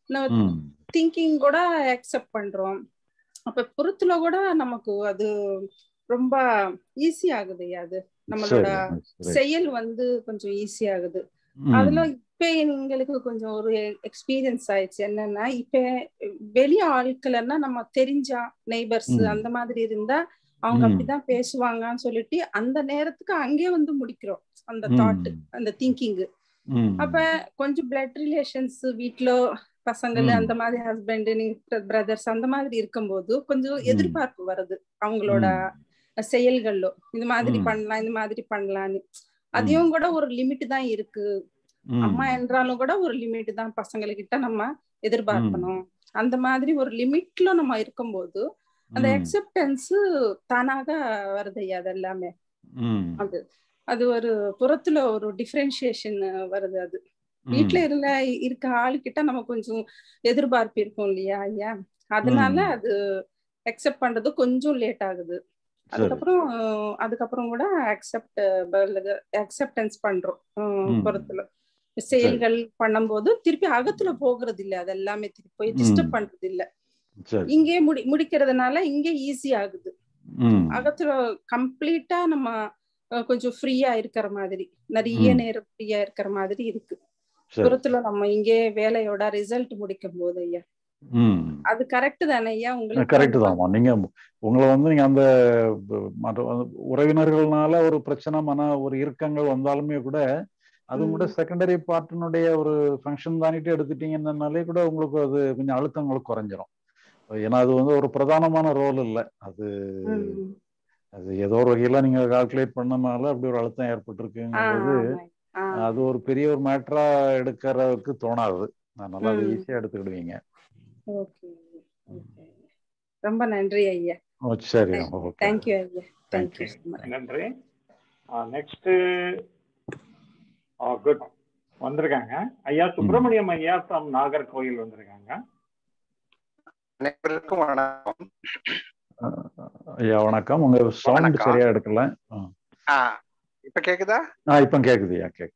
திங்கிங் கூட அக்செப்ட் பண்றோம் அப்ப புறத்துல கூட நமக்கு அது ரொம்ப ஈஸி ஆகுது அது நம்மளோட செயல் வந்து கொஞ்சம் ஈஸி ஆகுது அதுல இப்ப எங்களுக்கு கொஞ்சம் ஒரு எக்ஸ்பீரியன்ஸ் ஆயிடுச்சு என்னன்னா இப்ப வெளிய ஆட்கள்னா நம்ம தெரிஞ்சா நெய்பர்ஸ் அந்த மாதிரி இருந்தா அவங்க அப்படிதான் பேசுவாங்கன்னு சொல்லிட்டு அந்த நேரத்துக்கு அங்கே வந்து முடிக்கிறோம் அந்த தாட் அந்த திங்கிங் அப்ப கொஞ்சம் பிளட் ரிலேஷன்ஸ் வீட்டுல பசங்கள் அந்த மாதிரி ஹஸ்பண்ட் பிரதர்ஸ் அந்த மாதிரி இருக்கும்போது கொஞ்சம் எதிர்பார்ப்பு வருது அவங்களோட செயல்களோ இந்த மாதிரி பண்ணலாம் இந்த மாதிரி பண்ணலான்னு அதையும் கூட ஒரு லிமிட் தான் இருக்கு அம்மா என்றாலும் கூட ஒரு லிமிட் தான் பசங்கள்கிட்ட நம்ம எதிர்பார்க்கணும் அந்த மாதிரி ஒரு லிமிட்ல நம்ம இருக்கும்போது அந்த அக்செப்டன்ஸ் தானாக வருது அது எல்லாமே அது அது ஒரு புறத்துல ஒரு டிஃபரன்சியேஷன் வருது அது வீட்டுல இருந்த இருக்க ஆளுகிட்ட நம்ம கொஞ்சம் எதிர்பார்ப்பு இருக்கும் இல்லையா ஐயா அதனால அது அக்செப்ட் பண்றது கொஞ்சம் லேட் ஆகுது அதுக்கப்புறம் அதுக்கப்புறம் கூட அக்செப்ட் அக்செப்டன்ஸ் பண்றோம் புறத்துல செயல்கள் பண்ணும்போது திருப்பி அகத்துல போகிறது இல்ல அது எல்லாமே திருப்பி போய் டிஸ்டர்ப் பண்றது இல்ல இங்கே முடி முடிக்கிறதுனால இங்கே ஈஸி ஆகுது அகத்துல கம்ப்ளீட்டா நம்ம கொஞ்சம் ஃப்ரீயா இருக்கிற மாதிரி நிறைய நேரம் ஃப்ரீயா இருக்கிற மாதிரி இருக்கு புறத்துல நம்ம இங்கே வேலையோட ரிசல்ட் முடிக்கும் போது ஐயா அது கரெக்ட் தானே ஐயா உங்களுக்கு கரெக்ட் தான் நீங்க உங்களை வந்து நீங்க அந்த உறவினர்கள்னால ஒரு பிரச்சனை மன ஒரு இறுக்கங்கள் வந்தாலுமே கூட அது கூட செகண்டரி பார்ட்டினுடைய ஒரு ஃபங்க்ஷன் தானிட்டு எடுத்துட்டீங்கன்னாலே கூட உங்களுக்கு அது கொஞ்சம் அழுத்தங்கள் குறைஞ்சிரும் ஏன்னா அது வந்து ஒரு பிரதானமான ரோல் இல்லை அது அது ஏதோ ஒரு வகையில நீங்க கால்குலேட் பண்ணனால அப்படி ஒரு அழுத்தம் ஏற்பட்டிருக்குங்கிறது அது ஒரு பெரிய ஒரு மேட்டரா எடுக்கிறதுக்கு தோணாது அதனால அது ஈஸியா எடுத்துக்கிடுவீங்க ரொம்ப நன்றி ஐயா ஓ சரி தேங்க்யூ ஐயா தேங்க்யூ நன்றி நெக்ஸ்ட் குட் வந்திருக்காங்க ஐயா சுப்பிரமணியம் ஐயா ஃப்ரம் நாகர்கோயில் வந்திருக்காங்க அனைவருக்கும் வணக்கம் ஐயா வணக்கம் உங்க சவுண்ட் சரியா எடுக்கல இப்ப கேக்குதா ஆ இப்ப கேக்குதுயா கேக்கு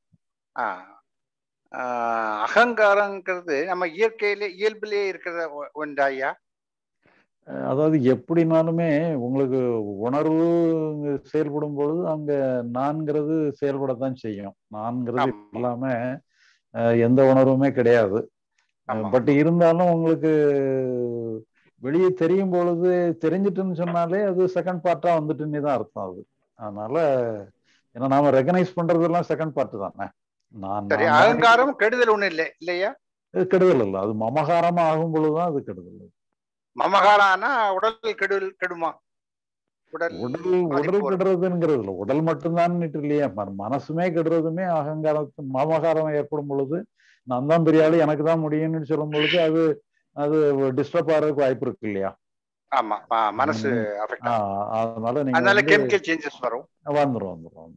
அகங்காரங்கிறது நம்ம இயற்கையிலே இயல்பிலேயே இருக்கிற ஒன்றா ஐயா அதாவது எப்படினாலுமே உங்களுக்கு உணர்வு செயல்படும் பொழுது அங்க நான்கிறது செயல்படத்தான் செய்யும் நான்கிறது இல்லாம எந்த உணர்வுமே கிடையாது பட் இருந்தாலும் உங்களுக்கு வெளியே தெரியும் பொழுது தெரிஞ்சிட்டுன்னு சொன்னாலே அது செகண்ட் பார்ட்டா வந்துட்டுன்னு தான் அர்த்தம் அது அதனால ஏன்னா நாம ரெகனைஸ் பண்றதெல்லாம் செகண்ட் பார்ட் தானே நான் அகங்காரம் கெடுதல் ஒண்ணு இல்லை இல்லையா கெடுதல் இல்லை அது மமகாரமா ஆகும் பொழுதுதான் அது கெடுதல் மமகாரானா உடல் கெடுதல் கெடுமா உடல் உடல் கெடுறதுங்கிறது இல்லை உடல் மட்டும்தான் இல்லையா மனசுமே கெடுறதுமே அகங்காரத்து மமகாரம் ஏற்படும் பொழுது நான் தான் பெரிய ஆளு எனக்கு தான் முடியும்னு சொல்லும் பொழுது அது அது டிஸ்டர்ப் ஆகிறதுக்கு வாய்ப்பு இருக்கு இல்லையா ஆமா மனசு அதனால நீங்க அதனால கெமிக்கல் சேஞ்சஸ் வரும் வந்துரும் வந்துரும்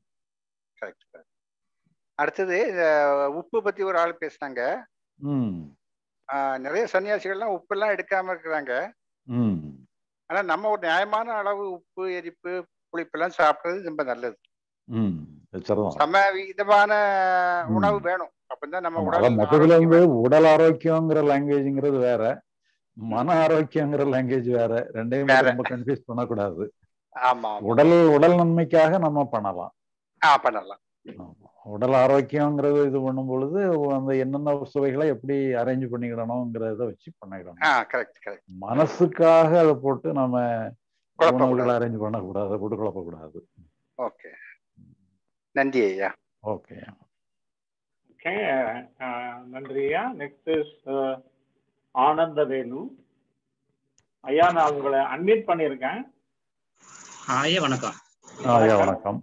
கரெக்ட் அடுத்தது உப்பு பத்தி ஒரு ஆள் பேசினாங்க ஆஹ், நிறைய சன்னியாசிகள்லாம் உப்பெல்லாம் எடுக்காம இருக்கிறாங்க ம் ஆனா நம்ம ஒரு நியாயமான அளவு உப்பு எரிப்பு புளிப்பெல்லாம் சாப்பிடுறது ரொம்ப நல்லது ம் சரிதான் சம விதமான உணவு வேணும் அப்பதான் நம்ம ஆமா, உடல் அதான் மொத்தத்துல வந்து உடல் ஆரோக்கியங்கிற லாங்குவேஜ்ங்கிறது வேற மன ஆரோக்கியங்கிற லாங்குவேஜ் வேற ரெண்டையும் வேற. ரொம்ப கன்ஃபியூஸ் பண்ணக்கூடாது ஆமா ஆமா உடல் உடல் நன்மைக்காக நம்ம பண்ணலாம் ஆ பண்ணலாம் உடல் ஆரோக்கியங்கிறது இது பண்ணும் பொழுது அந்த என்னென்ன சுவைகளை எப்படி அரேஞ்ச் பண்ணிக்கிடணுங்கிறத வச்சு பண்ணிக்கிடணும் ஆ கரெக்ட் கரெக்ட் மனசுக்காக அதை போட்டு நம்ம குழப்பக்கூடாது. உணவுகளை அரேஞ்ச் பண்ணக்கூடாது அதை போட்டு குழப்பக்கூடாது ஓகே நன்றி ஐயா ஓகே ஓகே நன்றி ஐயா நெக்ஸ்ட் இஸ் ஆனந்தவேலு ஐயா நான் உங்களை அன்மியூட் பண்ணியிருக்கேன் ஐயா வணக்கம் ஐயா வணக்கம்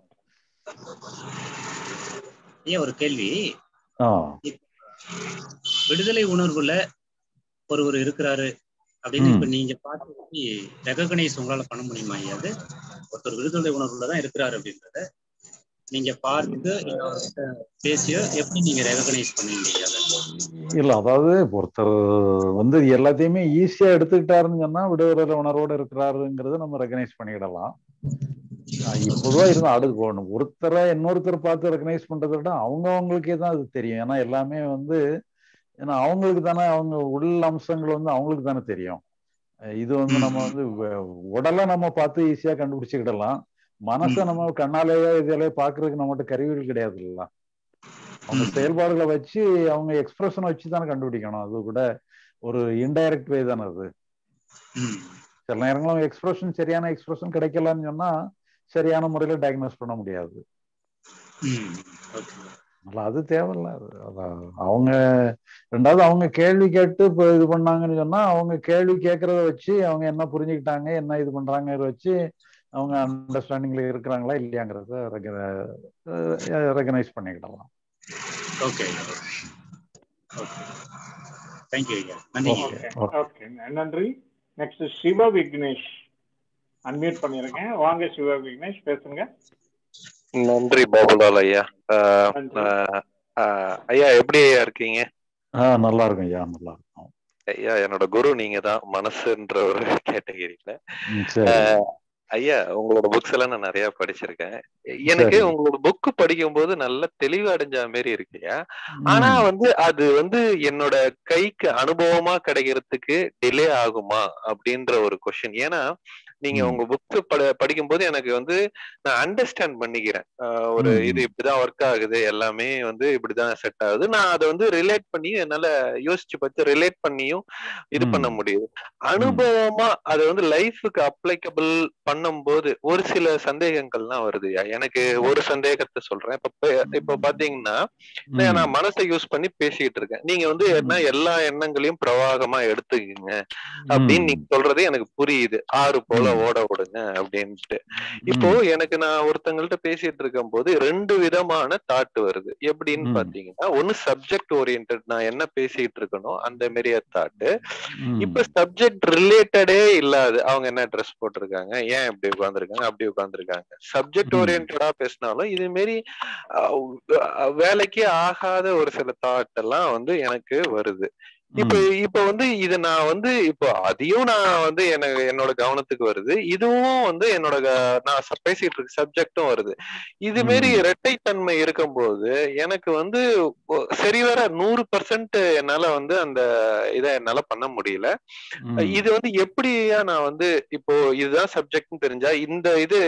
ஐயா ஒரு கேள்வி ஆ விடுதலை உணர்வுல ஒருவர் இருக்கிறாரு அப்படின்னு ம். இப்ப நீங்க பார்த்து ரெகக்னைஸ் உங்களால பண்ண முடியுமா ஐயா அது ஒருத்தர் விடுதலை உணர்வுல தான் இருக்கிறாரு அப்படின்றத நீங்க பார்த்து இல்ல அவர்கிட்ட பேசியோ எப்படி நீங்க ரெகக்னைஸ் பண்ணுவீங்க ஐயா அதை? இல்ல அதாவது ஒருத்தர் வந்து எல்லாத்தையுமே ஈஸியா எடுத்துக்கிட்டாருன்னு சொன்னா விடுதலை உணர்வோட இருக்கிறாருங்கிறத நம்ம ரெகனைஸ் பண்ணிக்கிடலாம் ஆஹ் இப்போதான் இருந்தா அடுத்து போகணும் ஒருத்தரை இன்னொருத்தர் பார்த்து ரெகனைஸ் பண்றதை விட அவங்க அவங்களுக்கே தான் அது தெரியும் ஏன்னா எல்லாமே வந்து ஏன்னா அவங்களுக்கு தானே அவங்க உள் அம்சங்கள் வந்து அவங்களுக்கு தானே தெரியும் அஹ் இது வந்து நம்ம வந்து வ- உடலை நம்ம பார்த்து ஈஸியா கண்டுபிடிச்சுக்கிடலாம் மனசை நம்ம கண்ணாலேயே இதிலேயே பாக்குறதுக்கு நம்மகிட்ட கருவிகள் கிடையாது இல்ல அவங்க செயல்பாடுகளை வச்சு அவங்க எக்ஸ்பிரஷனை வச்சு தானே கண்டுபிடிக்கணும் அது கூட ஒரு இன்டைரக்ட் வே தானே அது சில நேரங்களும் அவங்க எக்ஸ்பிரஷன் சரியான எக்ஸ்பிரஷன் கிடைக்கலன்னு சொன்னா சரியான முறையில டயக்னோஸ் பண்ண முடியாது அதனால அது தேவையில்ல அது அதான் அவங்க ரெண்டாவது அவங்க கேள்வி கேட்டு இப்போ இது பண்ணாங்கன்னு சொன்னா அவங்க கேள்வி கேட்கறத வச்சு அவங்க என்ன புரிஞ்சுக்கிட்டாங்க என்ன இது பண்றாங்கிறத வச்சு அவங்க அண்டர்ஸ்டாண்டிங்ல இருக்கிறாங்களா இல்லையாங்கிறத ரெகனைஸ் பண்ணிக்கிடலாம் ஓகே ஓகே தேங்க்யூ ஐயா நன்றி ஓகே ஓகே நன்றி நெக்ஸ்ட் சிவ விக்னேஷ் அன்மியூட் பண்ணியிருக்கேன் வாங்க சிவ விக்னேஷ் பேசுங்க நன்றி பாபுலால் ஐயா ஆஹ் ஆஹ் ஆஹ் ஐயா எப்படி ஐயா இருக்கீங்க ஆ நல்லா இருக்கும் ஐயா நல்லா இருக்கும் ஐயா என்னோட குரு நீங்க தான் மனசுன்ற ஒரு கேட்டகரியில ம், சரி ஐயா உங்களோட புக்ஸ் எல்லாம் நான் நிறைய படிச்சிருக்கேன் எனக்கு சரி. உங்களோட புக் படிக்கும் போது நல்ல தெளிவு அடைஞ்ச மாதிரி இருக்குயா ஆனா ம். வந்து அது வந்து என்னோட கைக்கு அனுபவமா கிடைக்கிறதுக்கு டிலே ஆகுமா அப்படின்ற ஒரு கொஸ்டின் ஏன்னா நீங்க ம். உங்க புக் பட படிக்கும்போது எனக்கு வந்து நான் அண்டர்ஸ்டாண்ட் பண்ணிக்கிறேன் ஆஹ் ஒரு ம். இது இப்படிதான் ஒர்க் ஆகுது எல்லாமே வந்து இப்படிதான் செட் ஆகுது நான் அதை வந்து ரிலேட் பண்ணி என்னால யோசிச்சு பார்த்து ரிலேட் பண்ணியும் இது பண்ண ம். முடியுது அனுபவமா அதை வந்து லைஃபுக்கு அப்ளைக்கபிள் பண்ணும்போது ஒரு சில சந்தேகங்கள்லாம் வருதுயா எனக்கு ஒரு சந்தேகத்தை சொல்றேன் இப்ப பே- இப்ப பாத்தீங்கன்னா ம். நான் மனசை யூஸ் பண்ணி பேசிட்டு இருக்கேன் நீங்க வந்து என்ன எல்லா எண்ணங்களையும் பிரவாகமா எடுத்துக்கங்க அப்படின்னு நீங்க சொல்றது எனக்கு புரியுது ஆறு போல ஓட விடுங்க அப்படின்ட்டு இப்போ எனக்கு நான் ஒருத்தங்கள்ட்ட பேசிட்டு இருக்கும் போது ரெண்டு விதமான தாட் வருது எப்படின்னு ம். பாத்தீங்கன்னா ஒண்ணு சப்ஜெக்ட் ஓரியன்ட் நான் என்ன பேசிட்டு இருக்கணும் அந்த மாதிரியா தாட்டு ம். இப்ப சப்ஜெக்ட் ரிலேட்டடே இல்லாது அவங்க என்ன ட்ரெஸ் போட்டிருக்காங்க ஏன் இப்படி உட்காந்துருக்காங்க அப்படி உட்காந்துருக்காங்க சப்ஜெக்ட் ஓரியன்டா பேசினாலும் இது மாரி அஹ், அஹ், வேலைக்கே ஆகாத ஒரு சில தாட் எல்லாம் வந்து எனக்கு வருது இப்ப இப்ப வந்து இது நான் வந்து இப்போ அதையும் நான் வந்து எனக்கு என்னோட கவனத்துக்கு வருது இதுவும் வந்து என்னோட க- நான் ச- பேசிட்டு இருக்க சப்ஜெக்டும் வருது இது மாரி இரட்டைத்தன்மை இருக்கும்போது எனக்கு வந்து ஒ- சரிவர நூறு பர்சன்ட் என்னால வந்து அந்த இதை என்னால பண்ண முடியல இது வந்து எப்படியா நான் வந்து இப்போ இதுதான் சப்ஜெக்ட்னு தெரிஞ்சா இந்த இது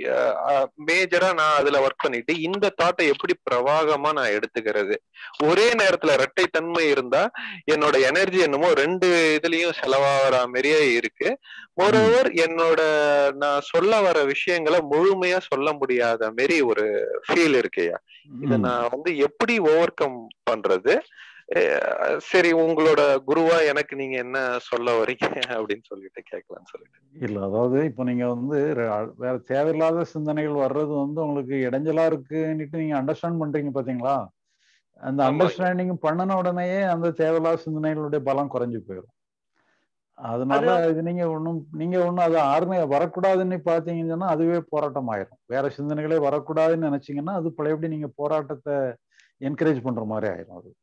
மேஜரா நான் அதுல ஒர்க் பண்ணிட்டு இந்த தாட்டை எப்படி பிரவாகமா நான் எடுத்துக்கிறது ஒரே நேரத்துல இரட்டைத்தன்மை இருந்தா என்னோட எனர்ஜி என்னமோ ரெண்டு இதுலயும் செலவாகிற மாதிரியே இருக்கு மோரோவர் என்னோட நான் சொல்ல வர விஷயங்களை முழுமையா சொல்ல முடியாத மாரி ஒரு ஃபீல் இருக்குயா இத நான் வந்து எப்படி ஓவர் கம் பண்றது அஹ் சரி உங்களோட குருவா எனக்கு நீங்க என்ன சொல்ல வரீங்க அப்படின்னு சொல்லிட்டு கேட்கலாம்னு சொல்லிட்டு இல்ல அதாவது இப்போ நீங்க வந்து ரெ- வேற தேவையில்லாத சிந்தனைகள் வர்றது வந்து உங்களுக்கு இடைஞ்சலா இருக்குன்னுட்டு நீங்க அண்டர்ஸ்டாண்ட் பண்றீங்க பாத்தீங்களா அந்த அண்டர்ஸ்டாண்டிங் பண்ணின உடனேயே அந்த தேவையில்லாத சிந்தனைகளுடைய பலம் குறைஞ்சு போயிடும் அதனால இது நீங்க ஒன்றும் நீங்க ஒன்றும் அது ஆறுமே வரக்கூடாதுன்னு பார்த்தீங்கன்னு சொன்னா அதுவே போராட்டம் ஆயிரும் வேற சிந்தனைகளே வரக்கூடாதுன்னு நினைச்சீங்கன்னா அது பழையபடி நீங்க போராட்டத்தை என்கரேஜ் பண்ற மாதிரி ஆயிரும் அது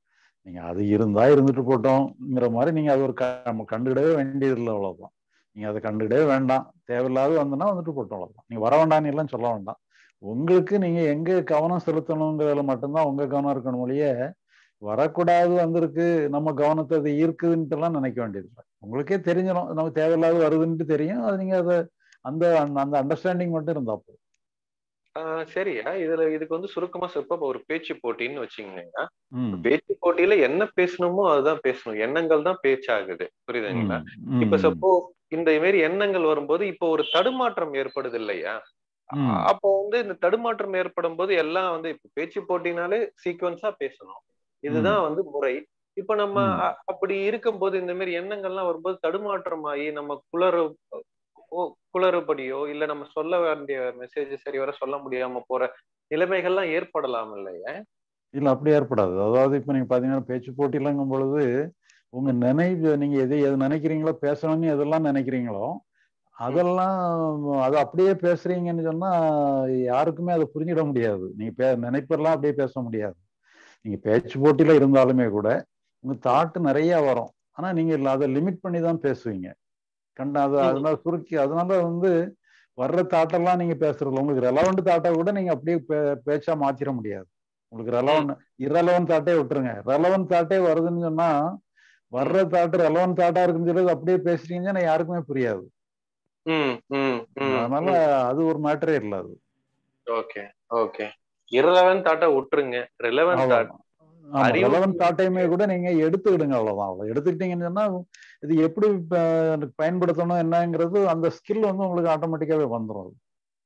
நீங்க அது இருந்தா இருந்துட்டு போட்டோங்கிற மாதிரி நீங்க அது ஒரு க- கண்டுக்கிடவே வேண்டியதில்லை அவ்வளவுதான் நீங்க அதை கண்டுக்கிடவே வேண்டாம் தேவையில்லாத வந்துன்னா வந்துட்டு போட்டோம் அவ்வளவுதான் நீங்க வர வேண்டாம்னு எல்லாம் சொல்ல வேண்டாம் உங்களுக்கு நீங்க எங்க கவனம் செலுத்தணுங்கிறதுல மட்டும்தான் உங்க கவனம் இருக்கணும் ஒழிய வரக்கூடாது வந்திருக்கு நம்ம கவனத்தை அது ஈர்க்குதுன்ட்டு எல்லாம் நினைக்க வேண்டியதில்லை உங்களுக்கே தெரிஞ்சிடும் நமக்கு தேவையில்லாத வருதுன்ட்டு தெரியும் அது நீங்க அதை அந்த அந்த அண்டர்ஸ்டாண்டிங் மட்டும் இருந்தா போதும் ஆஹ் சரியா இதுல இதுக்கு வந்து சுருக்கமா சொல்ல இப்ப ஒரு பேச்சு போட்டின்னு வச்சுக்கோங்க ம் பேச்சு போட்டியில என்ன பேசணுமோ அதுதான் பேசணும் எண்ணங்கள் தான் பேச்சாகுது புரியுதுங்களா ம், இப்ப ம், சப்போ இந்த மாதிரி எண்ணங்கள் வரும்போது இப்போ ஒரு தடுமாற்றம் ஏற்படுது இல்லையா ம். அப்போ வந்து இந்த தடுமாற்றம் ஏற்படும் போது எல்லாம் வந்து இப்ப பேச்சு போட்டினாலே சீக்வன்ஸா பேசணும் இதுதான் வந்து முறை இப்ப நம்ம ம். அ- அப்படி இருக்கும்போது இந்த மாதிரி எண்ணங்கள்லாம் வரும்போது தடுமாற்றம் ஆகி நம்ம குளறு ஓ- குளறுபடியோ இல்ல நம்ம சொல்ல வேண்டிய மெசேஜ் சரி வர சொல்ல முடியாம போற நிலைமைகள்லாம் ஏற்படலாம் இல்லையா இல்ல அப்படி ஏற்படாது அதாவது இப்ப நீங்க பாத்தீங்கன்னா பேச்சு போட்டிலங்கும் பொழுது உங்க நினைவு நீங்க எது எது நினைக்கிறீங்களோ பேசணும்னு எதெல்லாம் நினைக்கிறீங்களோ அதெல்லாம் அது அப்படியே பேசுறீங்கன்னு சொன்னா யாருக்குமே அதை புரிஞ்சிட முடியாது நீங்க பே நினைப்பெல்லாம் அப்படியே பேச முடியாது நீங்க பேச்சு போட்டியில இருந்தாலுமே கூட உங்க தாட்டு நிறைய வரும் ஆனா நீங்க இல்ல அதை லிமிட் பண்ணி தான் பேசுவீங்க கண்ட அது அதனால சுருக்கி அதனால வந்து வர்ற தாட்டெல்லாம் நீங்க பேசுறது உங்களுக்கு ரெலவெண்ட் தாட்டை கூட நீங்க அப்படியே பே- பேச்சா மாத்திர முடியாது உங்களுக்கு ரெலவெண்ட் இரலவன் தாட்டே விட்டுருங்க ரெலவன் தாட்டே வருதுன்னு சொன்னா வர்ற தாட்டு ரெலவன் தாட்டா இருக்குன்னு சொல்லி அப்படியே பேசுறீங்கன்னா யாருக்குமே புரியாது ம் ம் ம் அதனால அது ஒரு மேட்டரே இல்ல அது ஓகே ஓகே இரலவன் தாட்டை விட்டுருங்க ரிலவன் தாட் ஆமா அறிவு ரெலவன் தாட்டையுமே கூட நீங்க எடுத்துக்கிடுங்க அவ்வளவுதான் அவ்வளவு எடுத்துக்கிட்டீங்கன்னு சொன்னா இது எப்படி ப- பயன்படுத்தணும் என்னங்கிறது அந்த ஸ்கில் வந்து உங்களுக்கு ஆட்டோமேட்டிக்காவே வந்துடும் அது.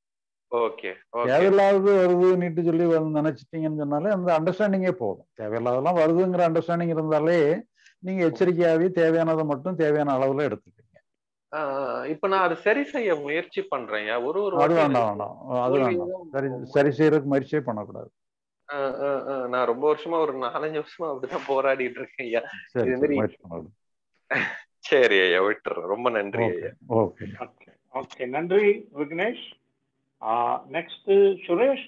ஓகே ஓகே தேவையில்லாதது வருதுன்னுட்டு சொல்லி வந்து நினைச்சிட்டீங்கன்னு சொன்னாலே அந்த அண்டர்ஸ்டாண்டிங்கே போதும் தேவையில்லாதெல்லாம் வருதுங்கிற அண்டர்ஸ்டாண்டிங் இருந்தாலே நீங்க எச்சரிக்கையாவே தேவையானதை மட்டும் தேவையான அளவுல எடுத்துக்கங்க இப்ப நான் அதை சரி செய்ய முயற்சி பண்றேன் ஒரு ஒரு அது வாட்டி வேண்டாம் எனக்கு வேண்டாம் அது தோல்வி வேண்டாம் சரி சரி செய்யறதுக்கு முயற்சியே பண்ணக்கூடாது ஆஹ் ஆஹ் ஆஹ் நான் ரொம்ப வருஷமா ஒரு நாலஞ்சு வருஷமா அப்படிதான் போராடிட்டு இருக்கேன் ஐயா சரி இது சரி மாதிரி முயற்சி பண்ணக்கூடாது சரி ஐயா விட்டுறேன் ரொம்ப நன்றி ஓகே ஐயா ஓகே ஓகே ஓகே நன்றி விக்னேஷ் நெக்ஸ்ட் சுரேஷ்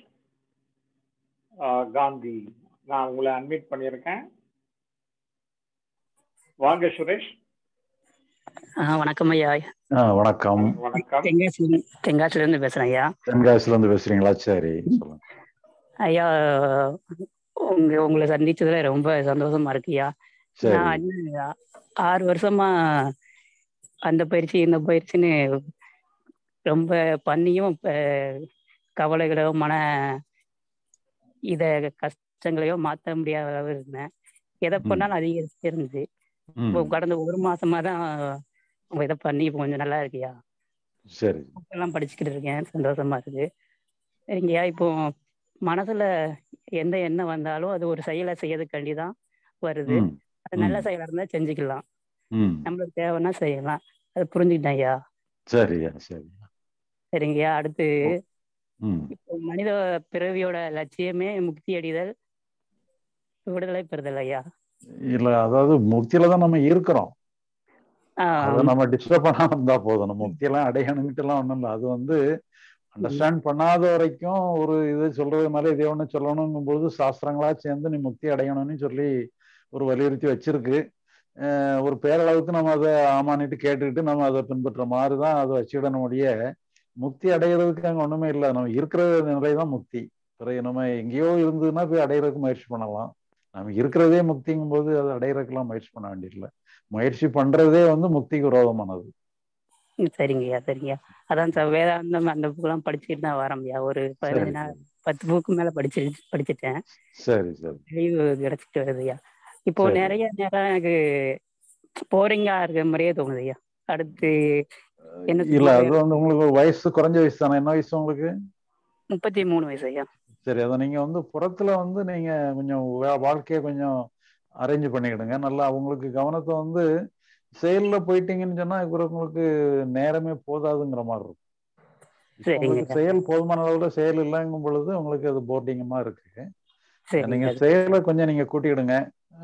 ஆஹ் காந்தி நான் உங்களை அட்மிட் பண்ணியிருக்கேன் வாங்க சுரேஷ் ஆ வணக்கம் ஐயா ஆ வணக்கம் வணக்கம் தென்காசில தென்காசில இருந்து பேசுறேன் ஐயா தென்காசில இருந்து பேசுறீங்களா சரி சொல்லுங்க ஐயா உங்க உங்களை சந்திச்சதுல ரொம்ப சந்தோஷமா இருக்குயா சரி நான் இன்னும் ஆ- ஆறு வருஷமா அந்த பயிற்சி இந்த பயிற்சின்னு ரொம்ப பண்ணியும் இப்ப கவலைகளோ மன இத கஷ்டங்களையோ மாத்த முடியாத அளவு இருந்தேன் எதை ம் பண்ணாலும் அதிகரிச்சுட்டே இருந்துச்சு இப்போ ம் கடந்த ஒரு மாசமா தான் இதை பண்ணி இப்போ கொஞ்சம் நல்லா இருக்கியா சரி எல்லாம் படிச்சுக்கிட்டு இருக்கேன் சந்தோஷமா இருக்கு சரிங்கய்யா இப்போ மனசுல எந்த எண்ணம் வந்தாலும் அது ஒரு செயலை செய்யறதுக்காண்டி தான் வருது ம் அது நல்ல ம் செயலா இருந்தா செஞ்சுக்கலாம் ம் நம்மளுக்கு தேவைன்னா செய்யலாம் அது புரிஞ்சுக்கிட்டேன் ஐயா சரியா சரி சரிங்கய்யா அடுத்து ம் இப்போ மனித பிறவியோட லட்சியமே முக்தி அடைதல் விடுதலை பெறுதல் ஐயா இல்ல அதாவது முக்தியில தான் நம்ம இருக்கிறோம் ஆஹ் அதை நம்ம டிஸ்டர்ப் பண்ணாம இருந்தா போதும் நம்ம முக்தியெல்லாம் அடையணுங்கிட்டு எல்லாம் ஒண்ணும் இல்லை அது வந்து அண்டர்ஸ்டாண்ட் பண்ணாத வரைக்கும் ஒரு இது சொல்றதுனால இதே ஒண்ணு சொல்லணுங்கும் பொழுது சாஸ்திரங்களா சேர்ந்து நீ முக்தி அடையணும்னு சொல்லி ஒரு வலியுறுத்தி வச்சிருக்கு அஹ் ஒரு பேரளவுக்கு நம்ம அதை ஆமானிட்டு கேட்டுக்கிட்டு நம்ம அதை பின்பற்ற மாதிரி தான் அதை வச்சுக்கிடணும் ஒழிய முக்தி அடையிறதுக்கு அங்க ஒண்ணுமே இல்லை நம்ம இருக்கிற நிலைதான் முக்தி பிறகு நம்ம எங்கேயோ இருந்ததுன்னா போய் அடையிறதுக்கு முயற்சி பண்ணலாம் நம்ம இருக்கிறதே முக்திங்கும் போது அதை அடையிறதுக்கெல்லாம் முயற்சி பண்ண வேண்டியதில்லை முயற்சி பண்றதே வந்து முக்திக்கு விரோதமானது சரிங்கய்யா சரிங்கய்யா அதான் சார் வேதாந்தம் அந்த புக்கெல்லாம் படிச்சுக்கிட்டு தான் வரேன்யா ஒரு சரி பதினஞ்சு நாள் பத்து புக்கு மேல படிச்சு படிச்சுட்டேன் சரி சரி தெளிவு கிடைச்சிட்டு வருதுய்யா இப்போ சரி நிறைய நேரம் எனக்கு போரிங்கா இருக்கிற மாதிரியே தோணுதுய்யா அடுத்து என்ன இல்ல சொல்றது அது வந்து உங்களுக்கு வயசு குறைஞ்ச வயசு தானே என்ன வயசு உங்களுக்கு முப்பத்தி மூணு வயசு ஐயா சரி அதை நீங்க வந்து புறத்துல வந்து நீங்க கொஞ்சம் வா- வாழ்க்கைய கொஞ்சம் அரேஞ்ச் பண்ணிக்கிடுங்க நல்லா உங்களுக்கு கவனத்தை வந்து செயல்ல போயிட்டீங்கன்னு சொன்னா அப்புறம் உங்களுக்கு நேரமே போதாதுங்கிற மாதிரி இருக்கும் இப்போ சரிங்க உங்களுக்கு செயல் போதுமான அளவுல செயல் இல்லைங்கும் பொழுது உங்களுக்கு அது போர்டிங்கமா இருக்கு சரிங்க நீங்க ஐயா. செயலை கொஞ்சம் நீங்க கூட்டிக்கிடுங்க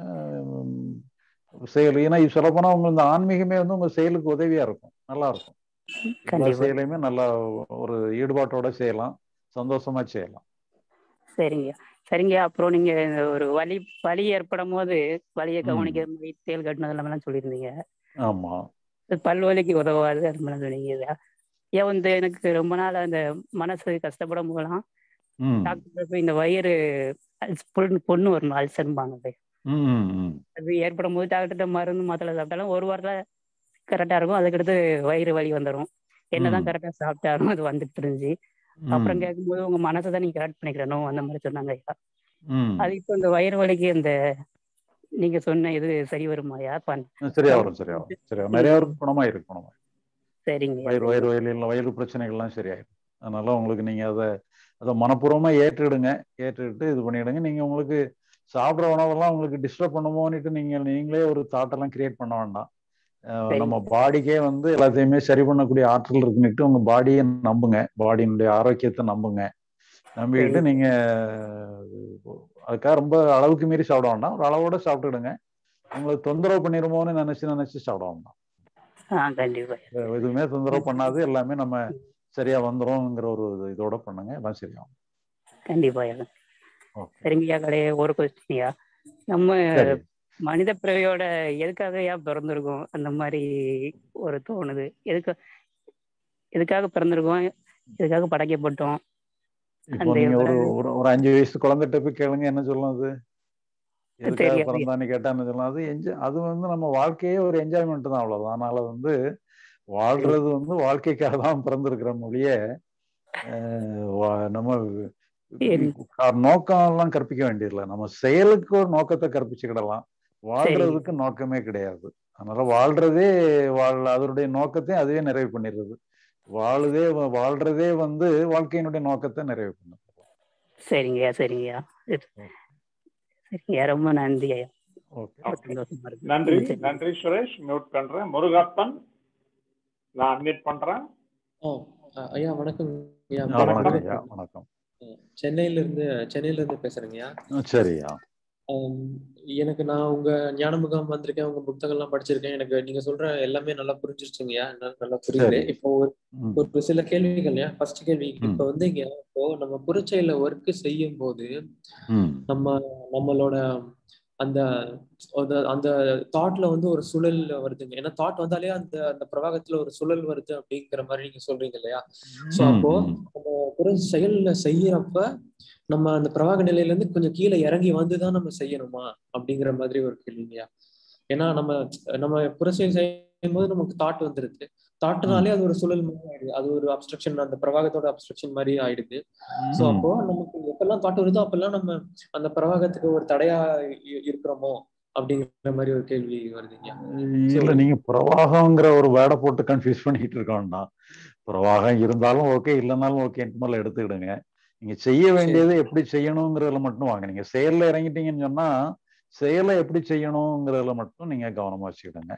ஆஹ் செயல் ஏன்னா இது சொல்லப் போனா உங்க இந்த ஆன்மீகமே வந்து உங்க செயலுக்கு உதவியா இருக்கும் நல்லா இருக்கும் எல்லா கண்டிப்பா செயலையுமே நல்லா ஒரு ஈடுபாட்டோட செய்யலாம் சந்தோஷமா செய்யலாம் சரிங்க சரிங்க அப்புறம் நீங்க இந்த ஒரு வலி வலி ஏற்படும் போது வலியை ம். கவனிக்கிற மாதிரி தேல் கட்டணும் எல்லாம் சொல்லியிருந்தீங்க ஆமா இது பல்வலிக்கு உதவாது அது மாதிரி சொன்னீங்க இது. ஏன் வந்து எனக்கு ரொம்ப நாள் அந்த மனசு கஷ்டப்படும் போதெல்லாம் ம் டாக்டர் போய் இந்த வயிறு அல்ஸ் பொண்ணு பொண்ணு வரணும் அல்சர்பாங்க ம் ம், ம் அது ஏற்படும் போது டாக்டர்கிட்ட மருந்து மாத்திரை சாப்பிட்டாலும் ஒரு வாரத்தில் கரெக்டாக இருக்கும் அதுக்கடுத்து வயிறு வலி வந்துடும் என்னதான் ம். கரெக்டாக சாப்பிட்டாலும் அது வந்துட்டு இருந்துச்சு அப்புறம் கேட்கும்போது உங்க மனசை தான் நீங்க கரெக்ட் பண்ணிக்கிறணும் அந்த மாதிரி சொன்னாங்க ஐயா ம் அது இப்போ இந்த வயிறு வலிக்கு இந்த நீங்க சொன்ன இது சரி வருமாயா பண் சரியா வரும் சரியா வரும் சரியா வரும். நிறைய பேருக்கு குணமாயிருக்கு குணமாயிருக்கு சரிங்க வயிறு வயிறு வயல் இல்லை வயிறு பிரச்சனைகள்லாம் சரியாயிடும் அதனால உங்களுக்கு நீங்க அதை அதை மனப்பூர்வமா ஏற்றுடுங்க ஏற்றுக்கிட்டு இது பண்ணிடுங்க நீங்க உங்களுக்கு சாப்பிட்ற உணவெல்லாம் உங்களுக்கு டிஸ்டர்ப் பண்ணுமோன்னுட்டு நீங்க நீங்களே ஒரு தாட்டெல்லாம் கிரியேட் பண்ண வேண்டாம் அஹ் சரி. நம்ம பாடிக்கே வந்து எல்லாத்தையுமே சரி பண்ணக்கூடிய ஆற்றல் இருக்குன்னுட்டு உங்க பாடியை நம்புங்க பாடியினுடைய ஆரோக்கியத்தை நம்புங்க நம்பிக்கிட்டு சரி. நீங்க அதுக்காக ரொம்ப அளவுக்கு மீறி சாப்பிட வேண்டாம் ஒரு அளவோட சாப்பிட்டுடுங்க உங்களுக்கு தொந்தரவு பண்ணிருமோன்னு நினைச்சு நினைச்சு சாப்பிட வேண்டாம் ஆ கண்டிப்பா அஹ் எதுவுமே தொந்தரவு பண்ணாது எல்லாமே நம்ம சரியா வந்துரும்ங்கிற ஒரு இது- இதோட பண்ணுங்க எல்லாம் சரியாகும் கண்டிப்பா ஐயா ஓகே சரிங்கய்யா கடையே ஒரு கொஸ்டின்யா நம்ம சரி மனித பிறவியோட எதுக்காக ஏன் பிறந்திருக்கோம் அந்த மாதிரி ஒரு தோணுது எதுக்கு எதுக்காக பிறந்திருக்கோம் எதுக்காக படைக்கப்பட்டோம் இப்போ அந்த நீங்க ஒரு விலங்கு- ஒரு ஒரு அஞ்சு வயசு குழந்தைகிட்ட போய் கேளுங்க என்ன சொல்லும் அது எதுக்காக தெரியாது. பிறந்தான்னு கேட்டா என்ன சொல்லலாம் அது என்ஜாய் அது வந்து நம்ம வாழ்க்கையே ஒரு என்ஜாய்மெண்ட் தான் அவ்வளவுதான் அதனால வந்து வாழ்றது வந்து வாழ்க்கைக்காக தான் பிறந்திருக்கிற மொழிய நம்ம சரி. நோக்கம் எல்லாம் கற்பிக்க வேண்டியதில்லை நம்ம செயலுக்கு ஒரு நோக்கத்தை கற்பிச்சுக்கிடலாம் வாழ்றதுக்கு நோக்கமே கிடையாது அதனால வாழ்றதே வாழ் அதனுடைய நோக்கத்தையும் அதுவே நிறைவு பண்ணிடுறது வாழுதே வாழ்றதே வந்து வாழ்க்கையினுடைய நோக்கத்தை நிறைவு பண்ணுது சரிங்கய்யா சரிங்கய்யா சரிங்கய்யா ரொம்ப நன்றி ஐயா ஓகே ரொம்ப சந்தோஷமா இருக்கு நன்றி ம், சரி. நன்றி சுரேஷ் மியூட் பண்றேன் முருகப்பன் நான் அட்மிட் பண்றேன் ஓ அ- ஐயா வணக்கம் ஐயா ஆ, வணக்கம் வணக்கம் ஐயா வணக்கம் சென்னையில இருந்து சென்னையில இருந்து பேசுறேங்கய்யா ஆ, சரியா ஆம், எனக்கு நான் உங்க ஞான முகாம் வந்திருக்கேன் உங்க புத்தகம்லாம் படிச்சிருக்கேன் எனக்கு நீங்க சொல்ற எல்லாமே நல்லா புரிஞ்சிருச்சுங்கய்யா ந- நல்லா புரியுது சரி இப்போ ஒரு ம் ஒரு சில கேள்விகள்யா ஃபர்ஸ்ட் கேள்வி ம் இப்போ வந்து இங்க இப்போ நம்ம புறச்செயல ஒர்க் செய்யும் போது ம் நம்ம நம்மளோட அந்த அந்த- அந்த தாட்ல வந்து ஒரு சுழல் வருதுங்க ஏன்னா தாட் வந்தாலே அந்த அந்த பிரவாகத்துல ஒரு சுழல் வருது அப்படிங்கிற மாதிரி நீங்க சொல்றீங்க இல்லையா சோ ம் அப்போ ம் நம்ம புற செயல்ல செய்யறப்ப நம்ம அந்த பிரவாக நிலையில இருந்து கொஞ்சம் கீழே இறங்கி வந்துதான் நம்ம செய்யணுமா அப்படிங்கிற மாதிரி ஒரு கேள்விங்கய்யா ஏன்னா நம்ம நம்ம புற செயல் செய்யும் போது நமக்கு தாட் வந்துருது ம் தாட்டுனாலே அது ஒரு சுழல் மாதிரி ஆயிடுது அது ஒரு அப்ஸ்ட்ரக்ஷன் அந்த பிரவாகத்தோட அப்ஸ்ட்ரக்ஷன் மாதிரி ஆயிடுது சோ ம் அப்போ நமக்கு எப்பெல்லாம் தாட் வருதோ அப்பெல்லாம் நம்ம அந்த பிரவாகத்துக்கு ஒரு தடையா இ- இருக்கிறோமோ அப்படிங்கிற மாதிரி ஒரு கேள்வி வருதுங்க சோ இல்ல நீங்க பிரவாகங்கிற ஒரு வேர்டை போட்டு கன்ஃபியூஸ் பண்ணிட்டு இருக்க வேண்டாம் பிரவாகம் இருந்தாலும் ஓகே இல்லைனாலும் ஓகேன்ட்டு மேல எடுத்துக்கிடுங்க நீங்க செய்ய சரி வேண்டியது எப்படி செய்யணுங்கிறதுல மட்டும் வாங்க நீங்க செயல்ல இறங்கிட்டீங்கன்னு சொன்னா செயலை எப்படி செய்யணுங்கிறதுல மட்டும் நீங்க கவனமா வச்சுக்கிடுங்க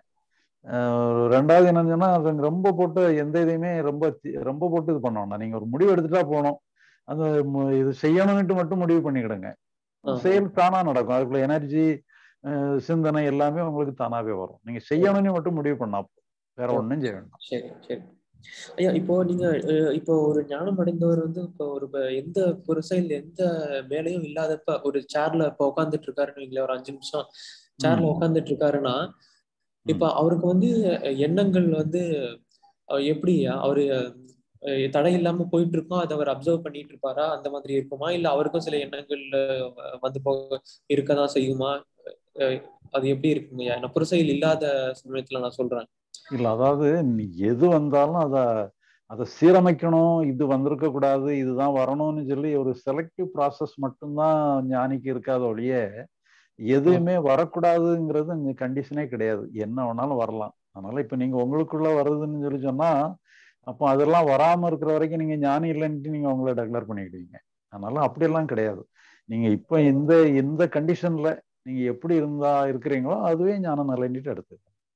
அஹ் ரெண்டாவது என்னன்னு சொன்னா அது ரொம்ப போட்டு எந்த இதையுமே ரொம்ப தி- ரொம்ப போட்டு இது பண்ண வேண்டாம் நீங்க ஒரு முடிவு எடுத்துட்டா போகணும் அந்த மு- இது செய்யணும்னுட்டு மட்டும் முடிவு பண்ணிக்கிடுங்க ஆஹ் செயல் தானா நடக்கும் அதுக்குள்ள எனர்ஜி சிந்தனை எல்லாமே உங்களுக்கு தானாவே வரும் நீங்க செய்யணும்னு மட்டும் முடிவு பண்ணா போதும். வேற ஓ ஒண்ணும் செய்ய வேண்டாம் சரி சரி ஐயா இப்போ நீங்க அஹ், இப்போ ஒரு ஞானம் அடைந்தவர் வந்து இப்போ ஒரு ப- எந்த புறசையில் எந்த வேலையும் இல்லாதப்ப ஒரு சேர்ல இப்போ உட்காந்துட்டு இருக்காருன்னு வைங்களேன், ஒரு அஞ்சு நிமிஷம் சேர்ல ம் உட்காந்துட்டு இருக்காருன்னா இப்ப ம் அவருக்கு வந்து அஹ், எண்ணங்கள் வந்து அஹ், எப்படி அவரு அஹ், தடை இல்லாம போயிட்டு இருக்கோம் அதை அவர் அப்சர்வ் பண்ணிட்டு இருப்பாரா அந்த மாதிரி இருக்குமா இல்ல அவருக்கும் சில எண்ணங்கள் அஹ், வந்து போக இருக்கதான் செய்யுமா அஹ், அது எப்படி இருக்குங்கய்யா நான் புறசெயல் இல்லாத சமயத்துல நான் சொல்றேன் இல்ல அதாவது நீ எது வந்தாலும் அத அதை சீரமைக்கணும் இது வந்திருக்க கூடாது இதுதான் வரணும்னு சொல்லி ஒரு செலக்டிவ் ப்ராசஸ் மட்டும்தான் ஞானிக்கு இருக்காத ஒழிய ஆ, எதுவுமே வரக்கூடாதுங்கிறது இங்க கண்டிஷனே கிடையாது என்ன வேணாலும் வரலாம் அதனால இப்ப நீங்க உங்களுக்குள்ள வருதுன்னு சொல்லி சொன்னா அப்போ அதெல்லாம் வராம இருக்கிற வரைக்கும் நீங்க ஞானி இல்லைன்ட்டு நீங்க உங்களை டெக்ளேர் பண்ணிக்கிடுவீங்க அதனால அப்படியெல்லாம் கிடையாது நீங்க இப்ப இந்த இந்த கண்டிஷன்ல நீங்க எப்படி இருந்தா இருக்கிறீங்களோ அதுவே ஞான நிலைன்ட்டு எடுத்து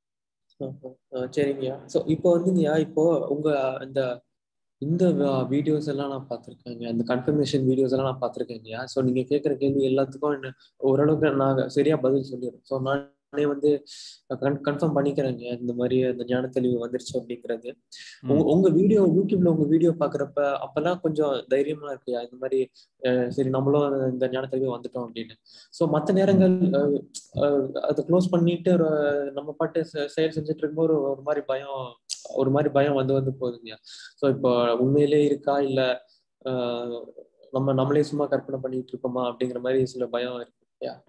ஆஹ் ஆஹ் சரிங்கய்யா ஸோ இப்போ வந்துங்கய்யா இப்போ உங்க இந்த இந்த வீடியோஸ் எல்லாம் நான் பார்த்துருக்கேங்க அந்த கன்ஃபர்மேஷன் வீடியோஸ் எல்லாம் நான் பார்த்துருக்கேங்கய்யா ஸோ நீங்க கேட்குற கேள்வி எல்லாத்துக்கும் என்ன ஓரளவுக்கு நான் சரியா பதில் சொல்லிடுறேன் ஸோ நான் நானே வந்து கன்ஃபார்ம் பண்ணிக்கிறேங்க இந்த மாதிரி அந்த ஞான தெளிவு வந்துருச்சு அப்படிங்கிறது உங்க வீடியோ யூடியூப்ல உங்க வீடியோ பாக்குறப்ப அப்பெல்லாம் கொஞ்சம் தைரியமா இருக்குயா இந்த மாதிரி சரி நம்மளும் இந்த ஞான தெளிவு வந்துட்டோம் அப்படின்னு ஸோ மற்ற நேரங்கள் அதை க்ளோஸ் பண்ணிட்டு நம்ம பாட்டு செயல் செஞ்சுட்டு இருக்கும்போது ஒரு மாதிரி பயம் ஒரு மாதிரி பயம் வந்து வந்து போகுதுங்க ஸோ இப்போ உண்மையிலே இருக்கா இல்ல நம்ம நம்மளே சும்மா கற்பனை பண்ணிட்டு இருக்கோமா அப்படிங்கிற மாதிரி சில பயம் இருக்கு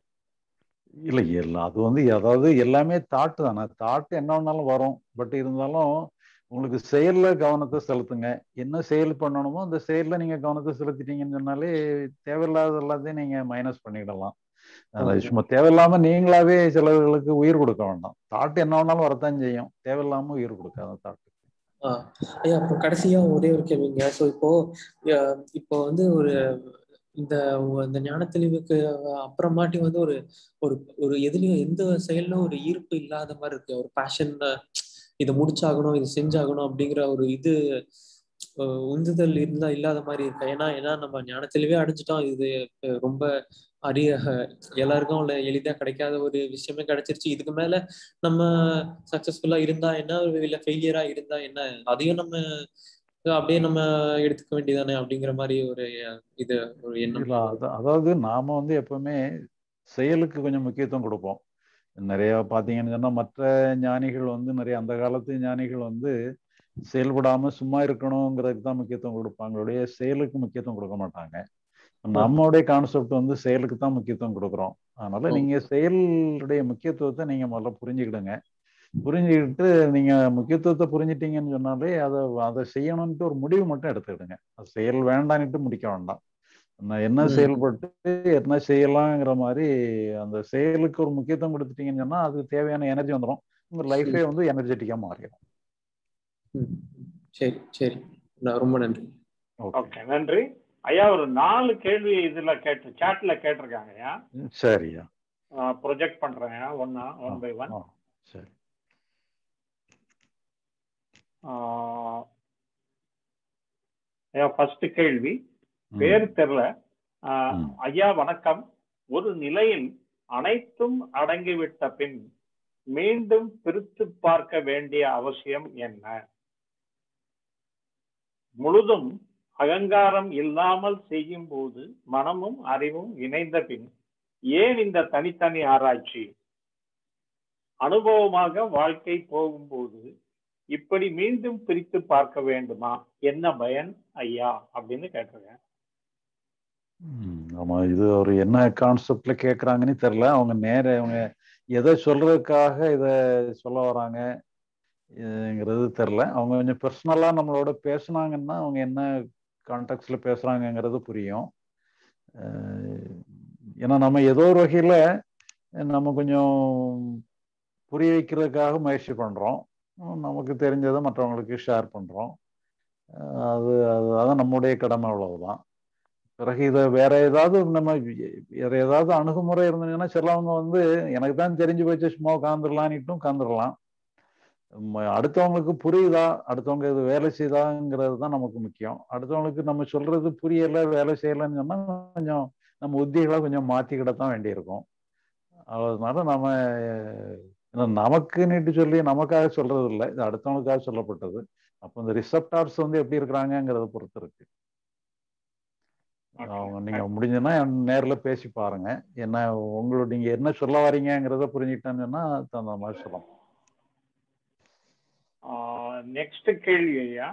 இல்லை இல்லை அது வந்து அதாவது எல்லாமே தாட்டு தானே தாட்டு என்ன வேணாலும் வரும் பட் இருந்தாலும் உங்களுக்கு செயல்ல கவனத்தை செலுத்துங்க என்ன செயல் பண்ணணுமோ அந்த செயல்ல நீங்க கவனத்தை செலுத்திட்டீங்கன்னு சொன்னாலே தேவையில்லாத எல்லாத்தையும் நீங்க மைனஸ் பண்ணிடலாம் சும்மா தேவையில்லாம நீங்களாவே சிலர்களுக்கு உயிர் கொடுக்க வேண்டாம் தாட்டு என்ன வேணாலும் வரத்தான் செய்யும் தேவையில்லாம உயிர் கொடுக்காத தாட்டு ஐயா அப்புறம் கடைசியா ஒரே ஒரு கேள்விங்க ஸோ இப்போ இப்போ வந்து ஒரு இந்த இந்த ஞான தெளிவுக்கு அப்புறமாட்டி வந்து ஒரு ஒரு ஒரு எதுலயும் எந்த செயல்ல ஒரு ஈர்ப்பு இல்லாத மாதிரி இருக்கு ஒரு பேஷன் இதை முடிச்சாகணும் இது செஞ்சாகணும் அப்படிங்கிற ஒரு இது உந்துதல் இருந்தா இல்லாத மாதிரி இருக்கு ஏன்னா ஏன்னா நம்ம ஞான தெளிவே அடைஞ்சிட்டோம் இது ரொம்ப அரிய எல்லாருக்கும் உள்ள எளிதா கிடைக்காத ஒரு விஷயமே கிடைச்சிருச்சு இதுக்கு மேல நம்ம சக்சஸ்ஃபுல்லா இருந்தா என்ன இல்ல ஃபெயிலியரா இருந்தா என்ன அதையும் நம்ம அப்படியே நம்ம எடுத்துக்க வேண்டியதானே அப்படிங்கிற மாதிரி ஒரு இது ஒரு எண்ணம் அதாவது நாம வந்து எப்பவுமே செயலுக்கு கொஞ்சம் முக்கியத்துவம் கொடுப்போம் நிறைய பாத்தீங்கன்னு சொன்னா மற்ற ஞானிகள் வந்து நிறைய அந்த காலத்து ஞானிகள் வந்து செயல்படாம சும்மா இருக்கணுங்கிறதுக்கு தான் முக்கியத்துவம் கொடுப்பாங்களுடைய செயலுக்கு முக்கியத்துவம் கொடுக்க மாட்டாங்க நம்மளுடைய கான்செப்ட் வந்து செயலுக்கு தான் முக்கியத்துவம் கொடுக்குறோம் அதனால நீங்க செயலுடைய முக்கியத்துவத்தை நீங்க முதல்ல புரிஞ்சுக்கிடுங்க புரிஞ்சுக்கிட்டு நீங்க முக்கியத்துவத்தை புரிஞ்சிட்டீங்கன்னு சொன்னாலே அதை அதை செய்யணும்ட்டு ஒரு முடிவு மட்டும் எடுத்துக்கிடுங்க அது செயல் வேண்டான்ட்டு முடிக்க வேண்டாம் என்ன செயல்பட்டு என்ன செய்யலாங்கிற மாதிரி அந்த செயலுக்கு ஒரு முக்கியத்துவம் கொடுத்துட்டீங்கன்னு சொன்னா அதுக்கு தேவையான எனர்ஜி வந்துடும் உங்க லைஃபே வந்து எனர்ஜெட்டிக்கா மாறிடும் சரி சரி ரொம்ப நன்றி ஓகே நன்றி ஐயா ஒரு நாலு கேள்வி இதுல கேட்டு சாட்ல கேட்டிருக்காங்க ஐயா சரியா ப்ரொஜெக்ட் பண்றேன் ஒன்னா ஒன் பை ஒன் சரி ஐயா ஃபர்ஸ்ட் கேள்வி பேர் தெரியல ஐயா வணக்கம் ஒரு நிலையில் அனைத்தும் அடங்கிவிட்ட பின் மீண்டும் பிரித்து பார்க்க வேண்டிய அவசியம் என்ன முழுதும் அகங்காரம் இல்லாமல் செய்யும் போது மனமும் அறிவும் இணைந்த பின் ஏன் இந்த தனித்தனி ஆராய்ச்சி அனுபவமாக வாழ்க்கை போகும்போது இப்படி மீண்டும் பிரித்து பார்க்க வேண்டுமா என்ன பயன் ஐயா அப்படின்னு கேட்டிருக்கேன் ஆமா இது ஒரு என்ன கான்செப்ட்ல கேக்குறாங்கன்னு தெரியல அவங்க நேர அவங்க எதை சொல்றதுக்காக இத சொல்ல வராங்கங்கிறது தெரில அவங்க கொஞ்சம் பர்சனலா நம்மளோட பேசுனாங்கன்னா அவங்க என்ன கான்டாக்ட்ல பேசுறாங்கங்கிறது புரியும் ஏன்னா நம்ம ஏதோ ஒரு வகையில நம்ம கொஞ்சம் புரிய வைக்கிறதுக்காக முயற்சி பண்றோம் நமக்கு தெரிஞ்சதை மற்றவங்களுக்கு ஷேர் பண்றோம் அது அதுதான் நம்முடைய கடமை அவ்வளவுதான் பிறகு இதை வேற ஏதாவது நம்ம வேற ஏதாவது அணுகுமுறை இருந்ததுன்னா சிலவங்க வந்து எனக்கு தான் தெரிஞ்சு போச்சு சும்மா உட்காந்துடலான்னுட்டும் உட்காந்துடலாம் அடுத்தவங்களுக்கு புரியுதா அடுத்தவங்க இது வேலை செய்தாங்கிறது தான் நமக்கு முக்கியம் அடுத்தவங்களுக்கு நம்ம சொல்றது புரியல வேலை செய்யலைன்னு சொன்னா கொஞ்சம் நம்ம உத்திகளை கொஞ்சம் மாத்திக்கிடத்தான் வேண்டியிருக்கும் அதனால நம்ம நமக்கு நீட்டு சொல்லி நமக்காக சொல்றது இல்லை இது அடுத்தவங்களுக்காக சொல்லப்பட்டது அப்போ இந்த ரிசப்டார்ஸ் வந்து எப்படி இருக்கிறாங்கிறத பொறுத்து இருக்கு அவங்க நீங்க முடிஞ்சதுன்னா நேர்ல பேசி பாருங்க என்ன உங்களோட நீங்க என்ன சொல்ல வரீங்கிறத புரிஞ்சுக்கிட்டேன்னு சொன்னா தகுந்த மாதிரி சொல்லலாம் நெக்ஸ்ட் கேள்வி ஐயா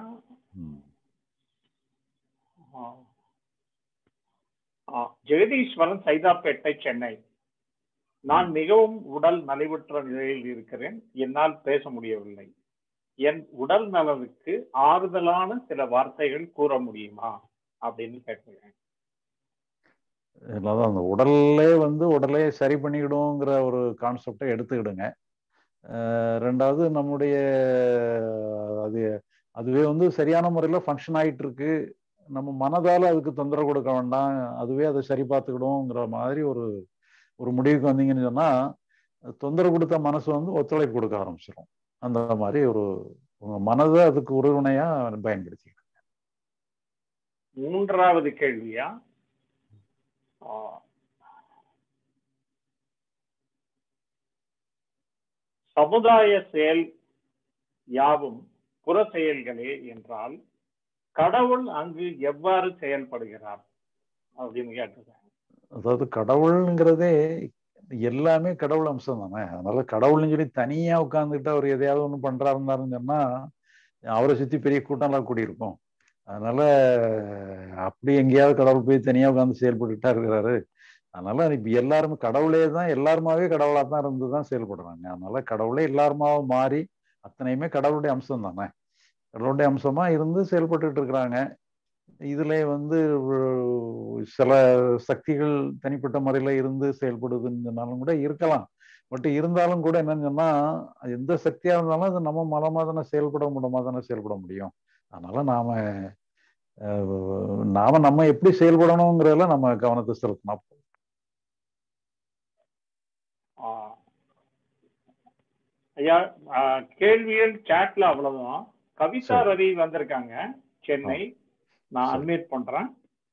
ஜெகதீஸ்வரன் சைதாப்பேட்டை சென்னை நான் மிகவும் உடல் நலிவுற்ற நிலையில் இருக்கிறேன் என்னால் பேச முடியவில்லை என் உடல் நலனுக்கு ஆறுதலான சில வார்த்தைகள் கூற முடியுமா அப்படின்னு கேட்கிறேன் அதான் அந்த உடல்லே வந்து உடலே சரி பண்ணிக்கிடுங்கிற ஒரு கான்செப்டை எடுத்துக்கிடுங்க ரெண்டாவது நம்முடைய அது அதுவே வந்து சரியான முறையில் ஃபங்க்ஷன் ஆகிட்டு இருக்கு நம்ம மனதால் அதுக்கு தொந்தரவு கொடுக்க வேண்டாம் அதுவே அதை சரி பார்த்துக்கிடுங்கிற மாதிரி ஒரு ஒரு முடிவுக்கு வந்தீங்கன்னு சொன்னால் தொந்தரவு கொடுத்த மனசு வந்து ஒத்துழைப்பு கொடுக்க ஆரம்பிச்சிடும் அந்த மாதிரி ஒரு உங்க மனதை அதுக்கு உறுதுணையா பயன்படுத்தி மூன்றாவது கேள்வியா சமுதாய செயல் யாவும் புற செயல்களே என்றால் கடவுள் அங்கு எவ்வாறு செயல்படுகிறார் அப்படின்னு கேட்டிருக்காங்க அதாவது கடவுள்ங்கிறதே எல்லாமே கடவுள் அம்சம் தானே அதனால கடவுள்னு சொல்லி தனியா உட்காந்துட்டு அவர் எதையாவது ஒண்ணு பண்றாருந்தாருன்னு சொன்னா அவரை சுத்தி பெரிய கூட்டம்லாம் கூடியிருக்கும் அதனால அப்படி எங்கேயாவது கடவுள் போய் தனியா உட்காந்து செயல்பட்டுட்டா இருக்கிறாரு அதனால இப்ப எல்லாருமே கடவுளே தான் எல்லாருமாவே கடவுளா தான் இருந்து தான் செயல்படுறாங்க அதனால கடவுளே எல்லாருமாவ மாறி அத்தனையுமே கடவுளுடைய அம்சம் தானே கடவுளுடைய அம்சமா இருந்து செயல்பட்டுட்டு இருக்கிறாங்க இதுல வந்து சில சக்திகள் தனிப்பட்ட முறையில இருந்து செயல்படுதுன்னு சொன்னாலும் கூட இருக்கலாம் பட் இருந்தாலும் கூட என்னன்னு சொன்னா எந்த சக்தியா இருந்தாலும் அது நம்ம மலமா தானே செயல்பட மூலமா தானே செயல்பட முடியும் அதனால நாம நாம நம்ம எப்படி செயல்படணுங்கிறதுல நம்ம கவனத்தை செலுத்தினா ஐயா கேள்விகள் சாட்ல அவ்வளவுதான் கவிதா ரவி வந்திருக்காங்க சென்னை நான் அட்மிட் பண்றேன்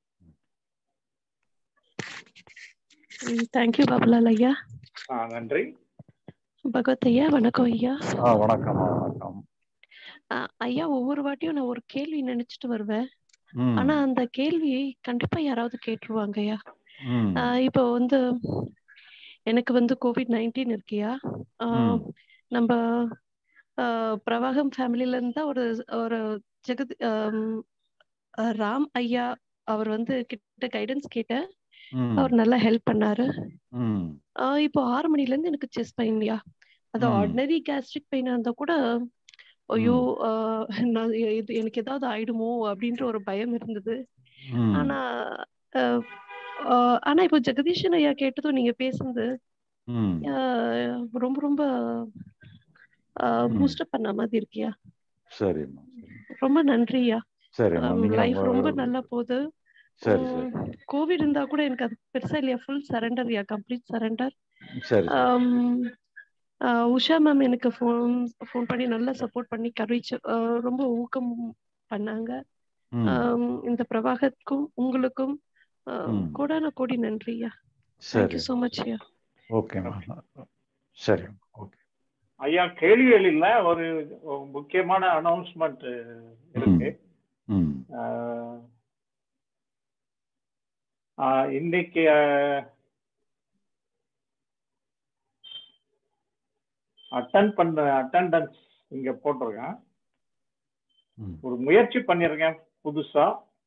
தேங்க்யூ பாபுலால் ஐயா நன்றி பகவத் ஐயா வணக்கம் ஐயா வணக்கம் வணக்கம் ஐயா ஒவ்வொரு வாட்டியும் நான் ஒரு கேள்வி நினைச்சிட்டு வருவேன் ஆனா அந்த கேள்வி கண்டிப்பா யாராவது கேட்டுருவாங்க ஐயா இப்போ வந்து எனக்கு வந்து கோவிட் நைன்டீன் இருக்கியா நம்ம பிரவாகம் ஃபேமிலில இருந்தா ஒரு ஒரு ஜெகத் ராம் ஐயா அவர் வந்து கிட்ட கைடன்ஸ் கேட்டேன் அவர் நல்லா ஹெல்ப் பண்ணாரு இப்போ ஆறு மணில இருந்து எனக்கு செஸ்ட் பெயின்யா அது ஆர்டினரி கேஸ்ட்ரிக் பெயினா இருந்தா கூட ஐயோ நான் இது எனக்கு ஏதாவது ஆயிடுமோ அப்படின்ற ஒரு பயம் இருந்தது ஆனா ஆனா இப்போ ஜெகதீஷன் ஐயா கேட்டதும் நீங்க பேசுனது ரொம்ப ரொம்ப பூஸ்டப் பண்ண மாதிரி இருக்கியா சரி ரொம்ப நன்றியா சரி லைஃப் ரொம்ப நல்லா போகுது கோவிட் இருந்தா கூட எனக்கு அது பெருசா இல்லையா full surrender ya complete surrender Usha ma'am எனக்கு ஃபோன் ஃபோன் பண்ணி நல்லா சப்போர்ட் பண்ணி கரீச் ரொம்ப ஊக்கம் பண்ணாங்க இந்த பிரவாகத்துக்கும் உங்களுக்கும் கோடான கோடி நன்றியா thank you so much ya okay சரி ஓகே ஐயா கேள்விகள் இல்ல ஒரு முக்கியமான அனௌன்ஸ்மெண்ட் இருக்கு இன்னைக்கு அட்டன் பண்ண அட்டண்டன்ஸ் இங்க போட்டிருக்கேன் ஒரு முயற்சி பண்ணிருக்கேன் புதுசா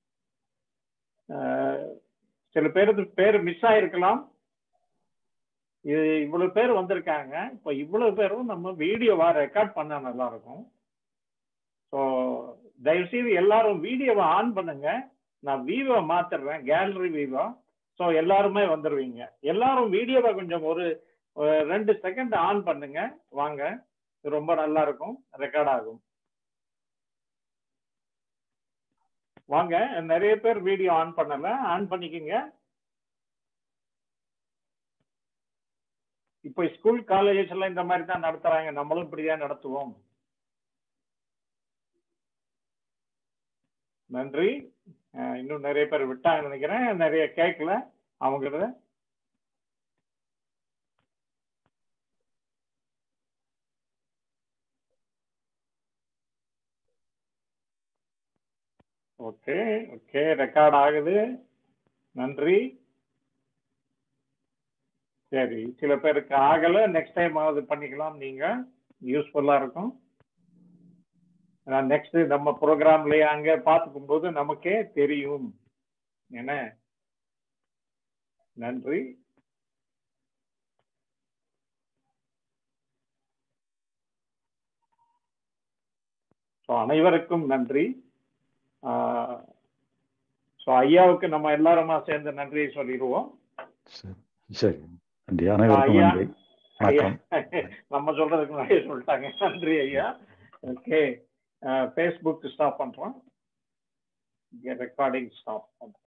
சில பேருக்கு பேர் மிஸ் ஆயிருக்கலாம் இது இவ்வளவு பேர் வந்திருக்காங்க இப்போ இவ்வளவு பேரும் நம்ம வீடியோவா ரெக்கார்ட் பண்ண நல்லா இருக்கும் ஸோ தயவுசெய்து எல்லாரும் வீடியோவை ஆன் பண்ணுங்க நான் வீவோ மாத்திடுறேன் கேலரி வீவோ ஸோ எல்லாருமே வந்துடுவீங்க எல்லாரும் வீடியோவை கொஞ்சம் ஒரு ரெண்டு செகண்ட் ஆன் பண்ணுங்க வாங்க ரொம்ப நல்லா இருக்கும் ரெக்கார்ட் ஆகும் வாங்க நிறைய பேர் வீடியோ ஆன் பண்ணல ஆன் பண்ணிக்கோங்க இப்போ ஸ்கூல் காலேஜஸ் எல்லாம் இந்த மாதிரி தான் நடத்துறாங்க நம்மளும் இப்படிதான் நடத்துவோம் நன்றி இன்னும் நிறைய பேர் விட்டாங்க நினைக்கிறேன் நிறைய கேட்கல அவங்ககிட்ட ஓகே ஓகே ரெக்கார்ட் ஆகுது நன்றி சரி சில பேருக்கு ஆகல நெக்ஸ்ட் டைம் ஆகுது பண்ணிக்கலாம் நீங்க யூஸ்ஃபுல்லா இருக்கும் நெக்ஸ்ட் நம்ம ப்ரோக்ராம்லயே அங்க பார்த்துக்கும் போது நமக்கே தெரியும் என்ன நன்றி ஸோ அனைவருக்கும் நன்றி ஸோ ஐயாவுக்கு நம்ம எல்லாருமா சேர்ந்து நன்றியை சொல்லிடுவோம் சரி நன்றி அனைவருக்கும் நன்றி வணக்கம் நம்ம சொல்றதுக்கு நிறைய சொல்லிட்டாங்க நன்றி ஐயா ஓகே ஃபேஸ்புக் ஸ்டாப் பண்றோம் ரெக்கார்டிங் ஸ்டாப் பண்றோம்